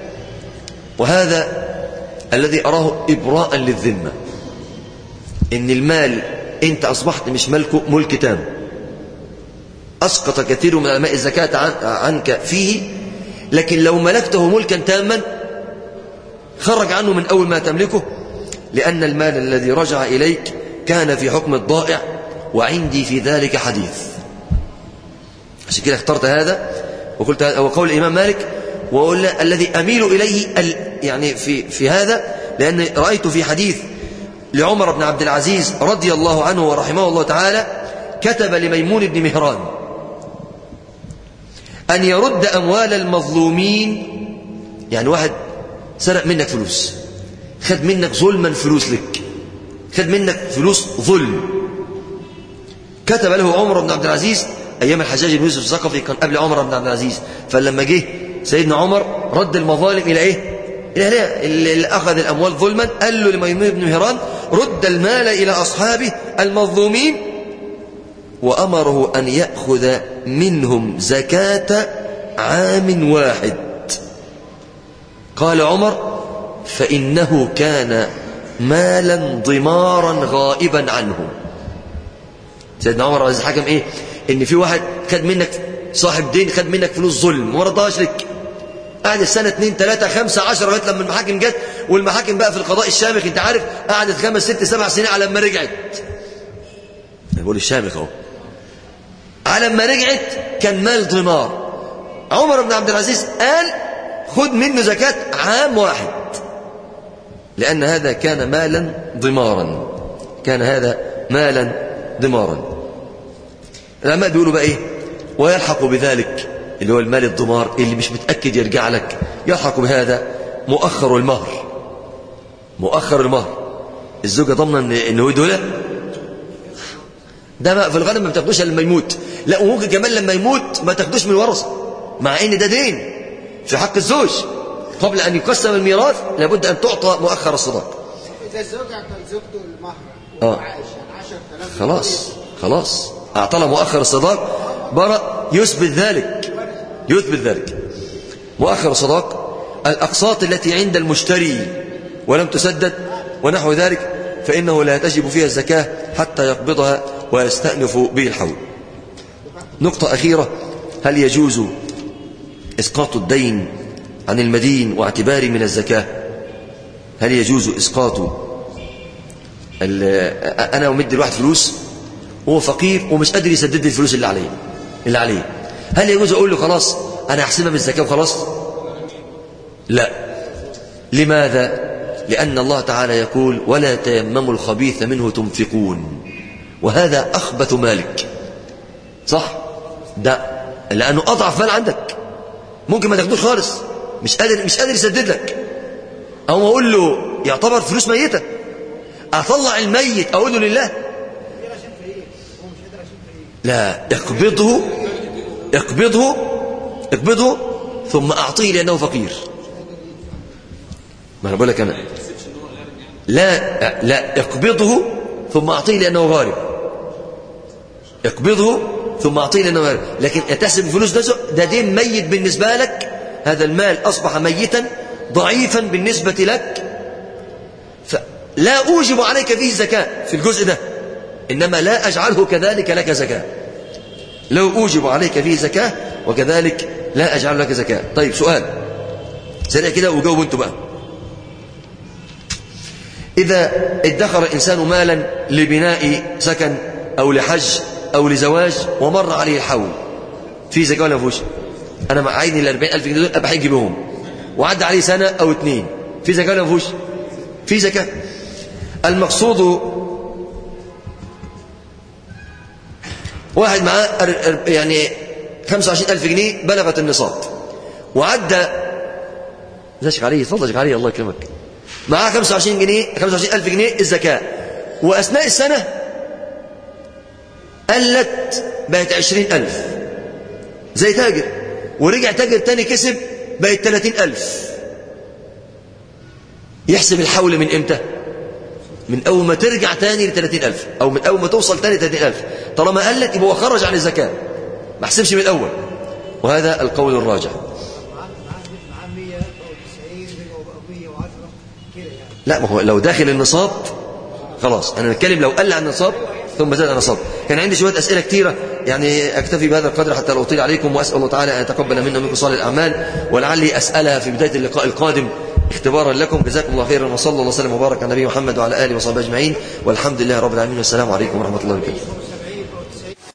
وهذا الذي أراه إبراء للذمة إن المال أنت أصبحت مش ملكه ملك تام أسقط كثير من علماء الزكاة عن عنك فيه لكن لو ملكته ملكا تاما خرج عنه من أول ما تملكه لأن المال الذي رجع إليك كان في حكم الضائع وعندي في ذلك حديث عشان كده اخترت هذا وقلت هذا هو قول الإمام مالك وقلنا الذي أميل إليه يعني في, في هذا لأن رأيت في حديث لعمر بن عبد العزيز رضي الله عنه ورحمه الله تعالى كتب لميمون بن مهران أن يرد أموال المظلومين يعني واحد سرق منك فلوس خد منك ظلما فلوس لك خد منك فلوس ظلم كتب له عمر بن عبد العزيز أيام الحجاج بن يوسف الثقفي كان قبل عمر بن عبد العزيز فلما جه سيدنا عمر رد المظالم إلى إيه إلى أهلها اللي أخذ الأموال ظلما قال له لميمون بن مهران رد المال إلى أصحابه المظلومين وأمره أن يأخذ منهم زكاة عام واحد قال عمر فإنه كان مالا ضمارا غائبا عنهم سيدنا عمر عزيز حكم ايه ان في واحد خد منك صاحب دين خد منك فلوس ظلم وما رضاش لك قعد السنة اتنين تلاتة خمسة عشرة لغاية لما المحاكم جت والمحاكم بقى في القضاء الشامخ انت عارف قعدت خمس ست سبع سنين على ما رجعت بقول الشامخ اهو على ما رجعت كان مال ضمار عمر بن عبد العزيز قال خد منه زكاة عام واحد لأن هذا كان مالا ضمارا كان هذا مالا ضمارا العلماء بيقولوا بقى ايه ويلحق بذلك اللي هو المال الضمار اللي مش متأكد يرجع لك يلحق بهذا مؤخر المهر مؤخر المهر الزوجة ضمن ان هو دولة ده بقى في الغالب ما بتاخدوش لما يموت لا وممكن كمان لما يموت ما تاخدوش من الورثة مع ان ده دين في حق الزوج قبل ان يقسم الميراث لابد ان تعطى مؤخر الصداق إذا الزوجة كان زوجته المهر آه. وعايش يعني 10000 خلاص خلاص أعطى له مؤخر الصداق برأ يثبت ذلك يثبت ذلك مؤخر الصداق الأقساط التي عند المشتري ولم تسدد ونحو ذلك فإنه لا تجب فيها الزكاة حتى يقبضها ويستأنف به الحول نقطة أخيرة هل يجوز إسقاط الدين عن المدين واعتباره من الزكاة هل يجوز إسقاط أنا أمد الواحد فلوس وهو فقير ومش قادر يسدد لي الفلوس اللي عليه اللي عليه هل يجوز أقول له خلاص أنا أحسبها من الزكاة وخلاص لا لماذا لأن الله تعالى يقول ولا تيمموا الخبيث منه تنفقون وهذا أخبث مالك صح ده لأنه أضعف مال عندك ممكن ما تاخدوش خالص مش قادر مش قادر يسدد لك أو أقول له يعتبر فلوس ميتة أطلع الميت أقول له لله لا اقبضه اقبضه اقبضه ثم أعطيه لأنه فقير ما أنا بقول لك أنا لا لا اقبضه ثم أعطيه لأنه غارب اقبضه ثم أعطيه لأنه غارب لكن تحسب الفلوس ده ده دين ميت بالنسبة لك هذا المال أصبح ميتا ضعيفا بالنسبة لك فلا أوجب عليك فيه زكاة في الجزء ده إنما لا أجعله كذلك لك زكاة لو أوجب عليك فيه زكاة وكذلك لا أجعل لك زكاة طيب سؤال سريع كده وجاوب انتوا بقى إذا ادخر الإنسان مالا لبناء سكن أو لحج أو لزواج ومر عليه الحول في زكاة ولا فيهوش أنا مع عيني ال 40000 جنيه دول أبقى حج بهم وعدى عليه سنة أو اتنين في زكاة ولا فيهوش في زكاة المقصود واحد معاه يعني 25000 جنيه بلغت النصاب وعدى زاشك عليه اتفضل شيخ عليه الله يكرمك معاه 25 جنيه 25000 جنيه الزكاة وأثناء السنة قلت بقت 20000 زي تاجر ورجع تاجر تاني كسب بقت 30000 يحسب الحول من امتى من أول ما ترجع تاني ل 30000 أو من أول ما توصل تاني ل 30000 طالما قلت يبقى هو خرج عن الزكاة ما حسبش من الأول وهذا القول الراجح لا ما هو لو داخل النصاب خلاص أنا نتكلم لو قل عن النصاب ثم زاد النصاب كان عندي شوية أسئلة كثيرة يعني أكتفي بهذا القدر حتى لا أطيل عليكم وأسأل الله تعالى أن يتقبل منا ومنكم صالح الأعمال ولعلي أسألها في بداية اللقاء القادم اختبارا لكم جزاكم الله خيرا وصلى الله وسلم وبارك على النبي محمد وعلى آله وصحبه أجمعين والحمد لله رب العالمين والسلام عليكم ورحمة الله وبركاته